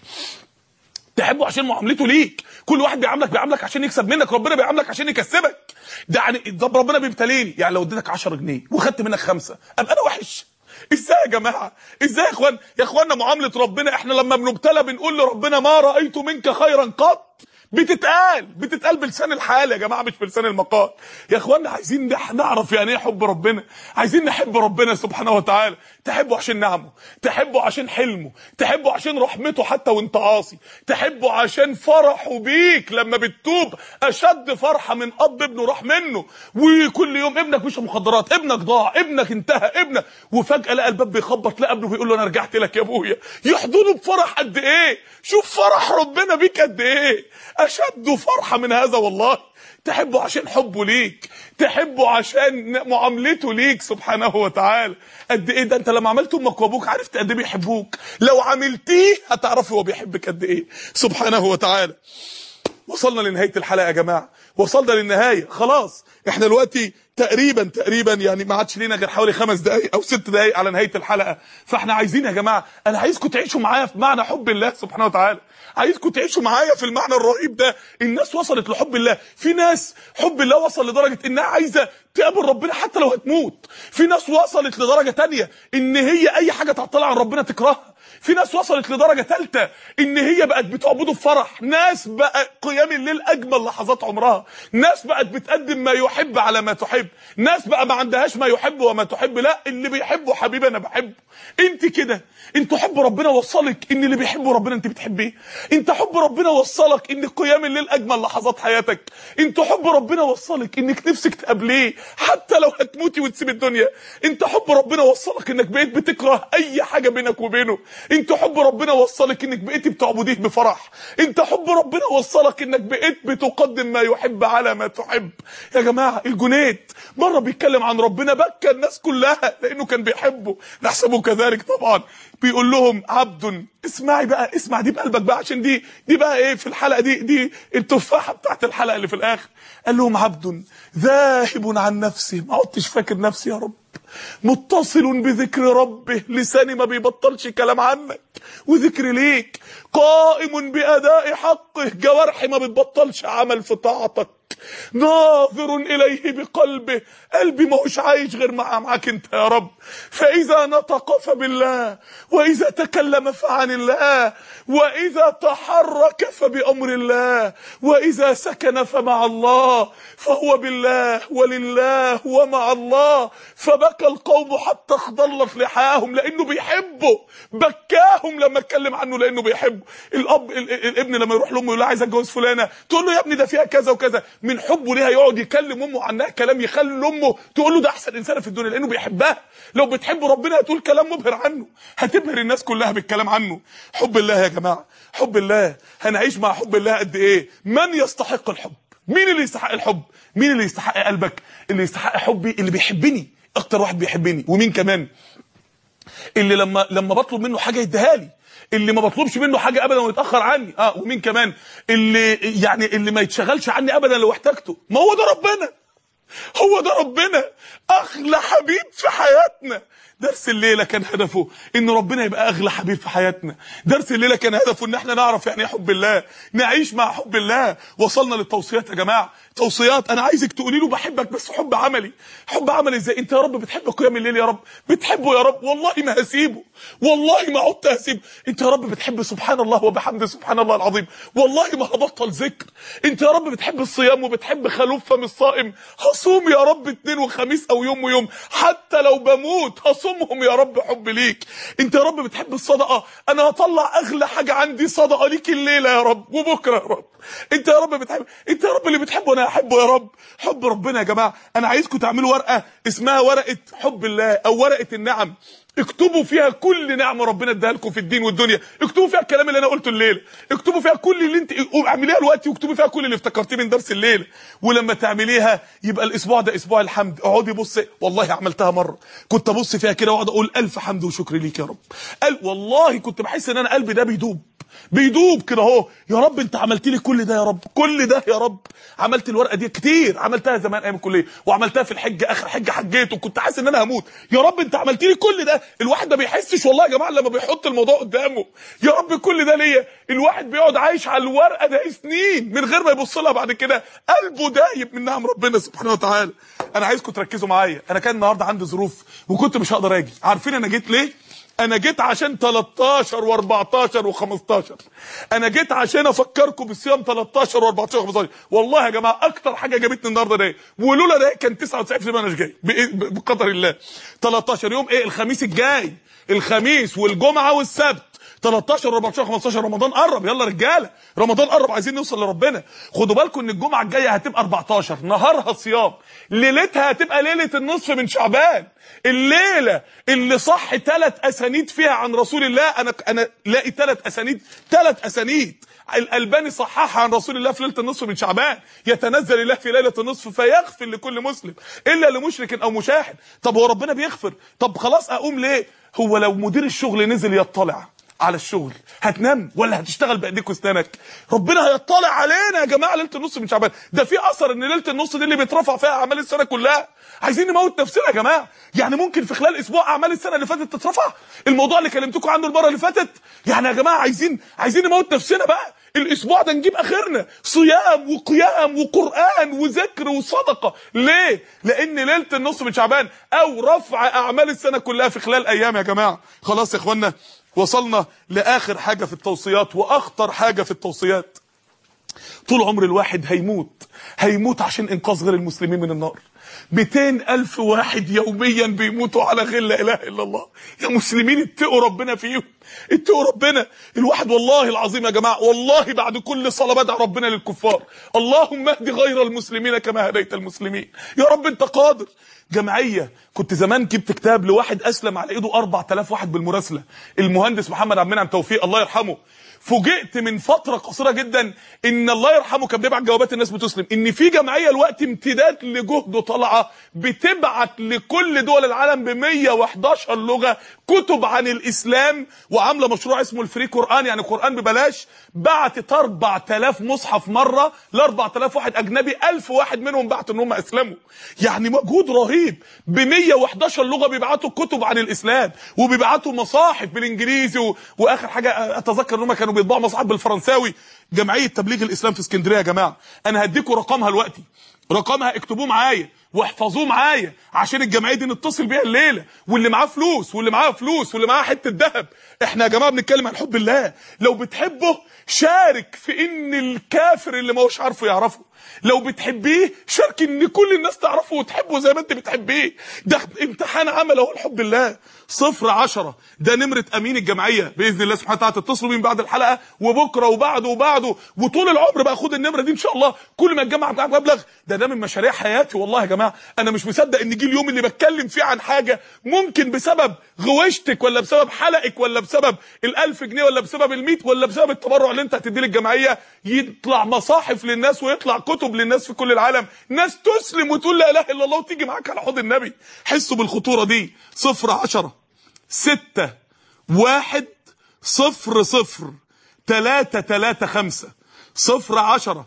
تحبه عشان معاملته ليك كل واحد بيعاملك بيعاملك عشان يكسب منك ربنا بيعاملك عشان يكسبك ده يعني طب ربنا بيبتليني يعني لو اديتك 10 جنيه وخدت منك خمسة ابقى انا وحش ازاي يا جماعه ازاي يا اخوان يا اخوانا معامله ربنا احنا لما بنبتلى بنقول لربنا ما رايت منك خيرا قط بتتقال بتتقال بلسان الحال يا جماعه مش بلسان المقال يا اخوانا عايزين نح- نعرف يعني ايه حب ربنا عايزين نحب ربنا سبحانه وتعالى تحبه عشان نعمه تحبه عشان حلمه تحبه عشان رحمته حتى وانت عاصي تحبه عشان فرحه بيك لما بتتوب اشد فرحه من اب ابنه راح منه وكل يوم ابنك مش مخدرات ابنك ضاع ابنك انتهى ابنك وفجاه لقى الباب بيخبط لقى ابنه بيقول له انا رجعت لك يا ابويا يحضنه بفرح قد ايه شوف فرح ربنا بيك قد ايه اشد فرحه من هذا والله تحبه عشان حبه ليك تحبه عشان معاملته ليك سبحانه وتعالى قد ايه ده انت لما عملت امك وابوك عرفت قد ايه بيحبوك لو عملتيه هتعرفي هو بيحبك قد ايه سبحانه وتعالى وصلنا لنهايه الحلقه يا جماعه وصلنا للنهايه خلاص احنا دلوقتي تقريبا تقريبا يعني ما عادش لينا غير حوالي خمس دقائق او ست دقائق على نهايه الحلقه فاحنا عايزين يا جماعه انا عايزكم تعيشوا معايا في معنى حب الله سبحانه وتعالى عايزكم تعيشوا معايا في المعنى الرهيب ده الناس وصلت لحب الله في ناس حب الله وصل لدرجه انها عايزه تقابل ربنا حتى لو هتموت في ناس وصلت لدرجه تانية ان هي اي حاجه تعطلها عن ربنا تكرهها في ناس وصلت لدرجه ثالثه ان هي بقت بتعبده بفرح ناس بقى قيام الليل اجمل لحظات عمرها ناس بقت بتقدم ما يحب على ما تحب ناس بقى ما عندهاش ما يحب وما تحب لا اللي بيحبه حبيبي انا بحبه انت كده انت حب ربنا وصلك ان اللي بيحبه ربنا انت بتحبيه انت حب ربنا وصلك ان قيام الليل اجمل لحظات حياتك انت حب ربنا وصلك انك نفسك تقابليه حتى لو هتموتي وتسيب الدنيا انت حب ربنا وصلك انك بقيت بتكره اي حاجه بينك وبينه انت حب ربنا وصلك انك بقيت بتعبديه بفرح انت حب ربنا وصلك انك بقيت بتقدم ما يحب على ما تحب يا جماعه الجنيد مره بيتكلم عن ربنا بكى الناس كلها لانه كان بيحبه نحسبه كذلك طبعا بيقول لهم عبد اسمعي بقى اسمع دي بقلبك بقى عشان دي دي بقى ايه في الحلقه دي دي التفاحه بتاعت الحلقه اللي في الاخر قال لهم عبد ذاهب عن نفسه ما عدتش فاكر نفسي يا رب متصل بذكر ربه لساني ما بيبطلش كلام عنك وذكر ليك قائم بأداء حقه جوارحي ما بتبطلش عمل في طاعتك ناظر إليه بقلبه قلبي ما هوش عايش غير مع معاك انت يا رب فإذا نطق فبالله وإذا تكلم فعن الله وإذا تحرك فبأمر الله وإذا سكن فمع الله فهو بالله ولله ومع الله فبكى القوم حتى اخضلت لحاهم لأنه بيحبه بكاهم لما اتكلم عنه لأنه بيحبه الأب ال- ال- الابن لما يروح لأمه يقول لها عايز أتجوز فلانة تقول له يا ابني ده فيها كذا وكذا من حبه ليها يقعد يكلم أمه عنها كلام يخلي أمه تقول له ده أحسن إنسان في الدنيا لأنه بيحبها لو بتحب ربنا هتقول كلام مبهر عنه هتبهر الناس كلها بالكلام عنه حب الله يا جماعة حب الله هنعيش مع حب الله قد إيه من يستحق الحب مين اللي يستحق الحب مين اللي يستحق قلبك اللي يستحق حبي اللي بيحبني اكتر واحد بيحبني ومين كمان اللي لما لما بطلب منه حاجه يديها لي اللي ما بطلبش منه حاجه ابدا ويتاخر عني اه ومين كمان اللي يعني اللي ما يتشغلش عني ابدا لو احتاجته ما هو ده ربنا هو ده ربنا اغلى حبيب في حياتنا درس الليله كان هدفه ان ربنا يبقى اغلى حبيب في حياتنا درس الليله كان هدفه ان احنا نعرف يعني ايه حب الله نعيش مع حب الله وصلنا للتوصيات يا جماعه توصيات انا عايزك تقولي له بحبك بس حب عملي حب عملي ازاي انت يا رب بتحب قيام الليل يا رب بتحبه يا رب والله ما هسيبه والله ما عدت هسيبه انت يا رب بتحب سبحان الله وبحمده سبحان الله العظيم والله ما هبطل ذكر انت يا رب بتحب الصيام وبتحب خلوف فم الصائم هصوم يا رب اثنين وخميس او يوم ويوم حتى لو بموت هصومهم يا رب حب ليك انت يا رب بتحب الصدقه انا هطلع اغلى حاجه عندي صدقه ليك الليله يا رب وبكره يا رب انت يا رب بتحب انت يا رب اللي بتحبه انا هحبه يا رب حب ربنا يا جماعه انا عايزكم تعملوا ورقه اسمها ورقه حب الله او ورقه النعم اكتبوا فيها كل نعمه ربنا اداها لكم في الدين والدنيا اكتبوا فيها الكلام اللي انا قلته الليله اكتبوا فيها كل اللي انت اعمليها دلوقتي واكتبوا فيها كل اللي افتكرتيه من درس الليله ولما تعمليها يبقى الاسبوع ده اسبوع الحمد اقعدي بصي والله عملتها مره كنت ابص فيها كده واقعد اقول الف حمد وشكر ليك يا رب قال والله كنت بحس ان انا قلبي ده بيدوب بيدوب كده اهو يا رب انت عملت لي كل ده يا رب كل ده يا رب عملت الورقه دي كتير عملتها زمان ايام الكليه وعملتها في الحج اخر حجه حجيت وكنت حاسس ان انا هموت يا رب انت عملت لي كل ده الواحد ما بيحسش والله يا جماعه لما بيحط الموضوع قدامه يا رب كل ده ليا الواحد بيقعد عايش على الورقه ده سنين من غير ما يبص لها بعد كده قلبه دايب من نعم ربنا سبحانه وتعالى انا عايزكم تركزوا معايا انا كان النهارده عندي ظروف وكنت مش هقدر اجي عارفين انا جيت ليه انا جيت عشان 13 و14 و15 انا جيت عشان افكركم بالصيام 13 و14 و15 والله يا جماعه اكتر حاجه جابتني النهارده ده ولولا ده كان 99% انا مش جاي بقدر الله 13 يوم ايه الخميس الجاي الخميس والجمعه والسبت 13 14 15 رمضان قرب يلا رجاله رمضان قرب عايزين نوصل لربنا خدوا بالكم ان الجمعه الجايه هتبقى 14 نهارها صيام ليلتها هتبقى ليله النصف من شعبان الليله اللي صح ثلاث اسانيد فيها عن رسول الله انا انا لاقي ثلاث اسانيد ثلاث اسانيد الالباني صححها عن رسول الله في ليله النصف من شعبان يتنزل الله في ليله النصف فيغفر لكل مسلم الا لمشرك او مشاهد طب هو ربنا بيغفر طب خلاص اقوم ليه هو لو مدير الشغل نزل يطلع على الشغل هتنام ولا هتشتغل بايديك واسنانك ربنا هيطلع علينا يا جماعه ليله النص من شعبان ده في اثر ان ليله النص دي اللي بيترفع فيها اعمال السنه كلها عايزين نموت نفسنا يا جماعه يعني ممكن في خلال اسبوع اعمال السنه اللي فاتت تترفع الموضوع اللي كلمتكم عنه المره اللي فاتت يعني يا جماعه عايزين عايزين نموت نفسنا بقى الاسبوع ده نجيب اخرنا صيام وقيام وقران وذكر وصدقه ليه لان ليله النص من شعبان او رفع اعمال السنه كلها في خلال ايام يا جماعه خلاص يا اخوانا وصلنا لاخر حاجه في التوصيات واخطر حاجه في التوصيات طول عمر الواحد هيموت هيموت عشان انقاذ غير المسلمين من النار 200 ألف واحد يوميا بيموتوا على غير لا إله إلا الله يا مسلمين اتقوا ربنا فيهم اتقوا ربنا الواحد والله العظيم يا جماعة والله بعد كل صلاة بدع ربنا للكفار اللهم اهد غير المسلمين كما هديت المسلمين يا رب انت قادر جمعية كنت زمان جبت كتاب لواحد أسلم على إيده 4000 واحد بالمراسلة المهندس محمد عبد المنعم توفيق الله يرحمه فوجئت من فتره قصيره جدا ان الله يرحمه كان بيبعت جوابات الناس بتسلم ان في جمعيه الوقت امتداد لجهده طالعه بتبعت لكل دول العالم ب 111 لغه كتب عن الاسلام وعامله مشروع اسمه الفري قران يعني قران ببلاش بعتت 4000 مصحف مره ل 4000 واحد اجنبي 1000 واحد منهم بعتوا ان هم اسلموا يعني مجهود رهيب ب 111 لغه بيبعتوا كتب عن الاسلام وبيبعتوا مصاحف بالانجليزي و... واخر حاجه اتذكر ان هم كانوا بيطبعوا مصاحف بالفرنساوي جمعيه تبليغ الاسلام في اسكندريه يا جماعه انا هديكم رقمها دلوقتي رقمها اكتبوه معايا واحفظوه معايا عشان الجمعيه دي نتصل بيها الليله واللي معاه فلوس واللي معاه فلوس واللي معاه حته ذهب احنا يا جماعه بنتكلم عن حب الله لو بتحبه شارك في ان الكافر اللي ما هوش عارفه يعرفه لو بتحبيه شارك ان كل الناس تعرفه وتحبه زي ما انت بتحبيه ده امتحان عمل اهو الحب الله صفر عشرة ده نمرة امين الجمعية باذن الله سبحانه وتعالى تتصلوا بيه بعد الحلقة وبكرة وبعده وبعده وطول العمر بقى خد النمرة دي ان شاء الله كل ما اتجمع مبلغ ده ده من مشاريع حياتي والله يا جماعة انا مش مصدق ان جه اليوم اللي بتكلم فيه عن حاجة ممكن بسبب غوشتك ولا بسبب حلقك ولا بسبب الالف جنيه ولا بسبب الميت ولا بسبب التبرع اللي انت هتديه للجمعية يطلع مصاحف للناس ويطلع كتب للناس في كل العالم ناس تسلم وتقول لا اله الا الله وتيجي معاك على حوض النبي حسوا بالخطورة دي صفر عشرة ستة واحد صفر صفر تلاتة تلاتة خمسة صفر عشرة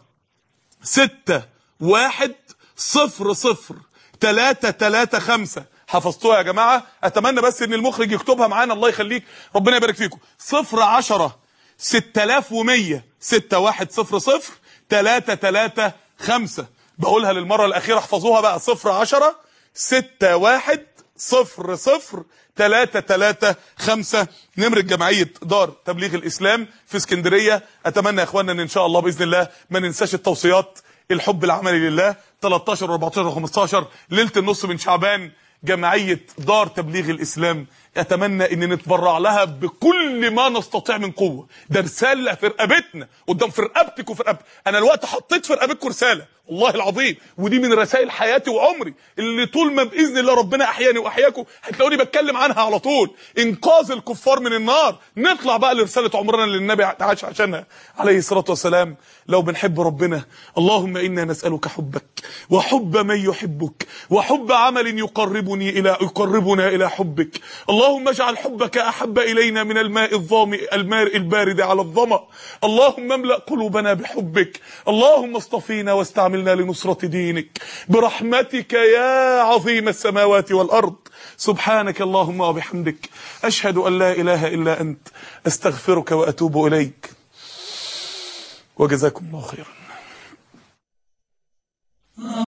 ستة واحد صفر صفر تلاتة تلاتة خمسة حفظتوها يا جماعة اتمنى بس ان المخرج يكتبها معانا الله يخليك ربنا يبارك فيكم صفر عشرة ستة الاف ومية ستة واحد صفر صفر تلاتة تلاتة خمسة بقولها للمرة الاخيرة احفظوها بقى صفر عشرة ستة واحد صفر صفر تلاتة تلاتة خمسة نمرة جمعية دار تبليغ الإسلام في اسكندرية أتمنى يا إخواننا أن إن شاء الله بإذن الله ما ننساش التوصيات الحب العملي لله 13 و 14 و 15 ليلة النص من شعبان جمعية دار تبليغ الإسلام أتمنى أن نتبرع لها بكل ما نستطيع من قوة ده رسالة في رقبتنا قدام في رقبتك وفي رقبتك أنا الوقت حطيت في رقبتكم رسالة والله العظيم ودي من رسائل حياتي وعمري اللي طول ما باذن الله ربنا احياني واحياكم هتلاقوني بتكلم عنها على طول انقاذ الكفار من النار نطلع بقى لرساله عمرنا اللي النبي عاش عشانها عليه الصلاه والسلام لو بنحب ربنا اللهم انا نسالك حبك وحب من يحبك وحب عمل يقربني الى يقربنا الى حبك اللهم اجعل حبك احب الينا من الماء الظامئ الماء البارد على الظما اللهم املا قلوبنا بحبك اللهم اصطفينا واستعمل عملنا لنصرة دينك برحمتك يا عظيم السماوات والأرض سبحانك اللهم وبحمدك أشهد أن لا إله إلا أنت أستغفرك وأتوب إليك وجزاكم الله خيرا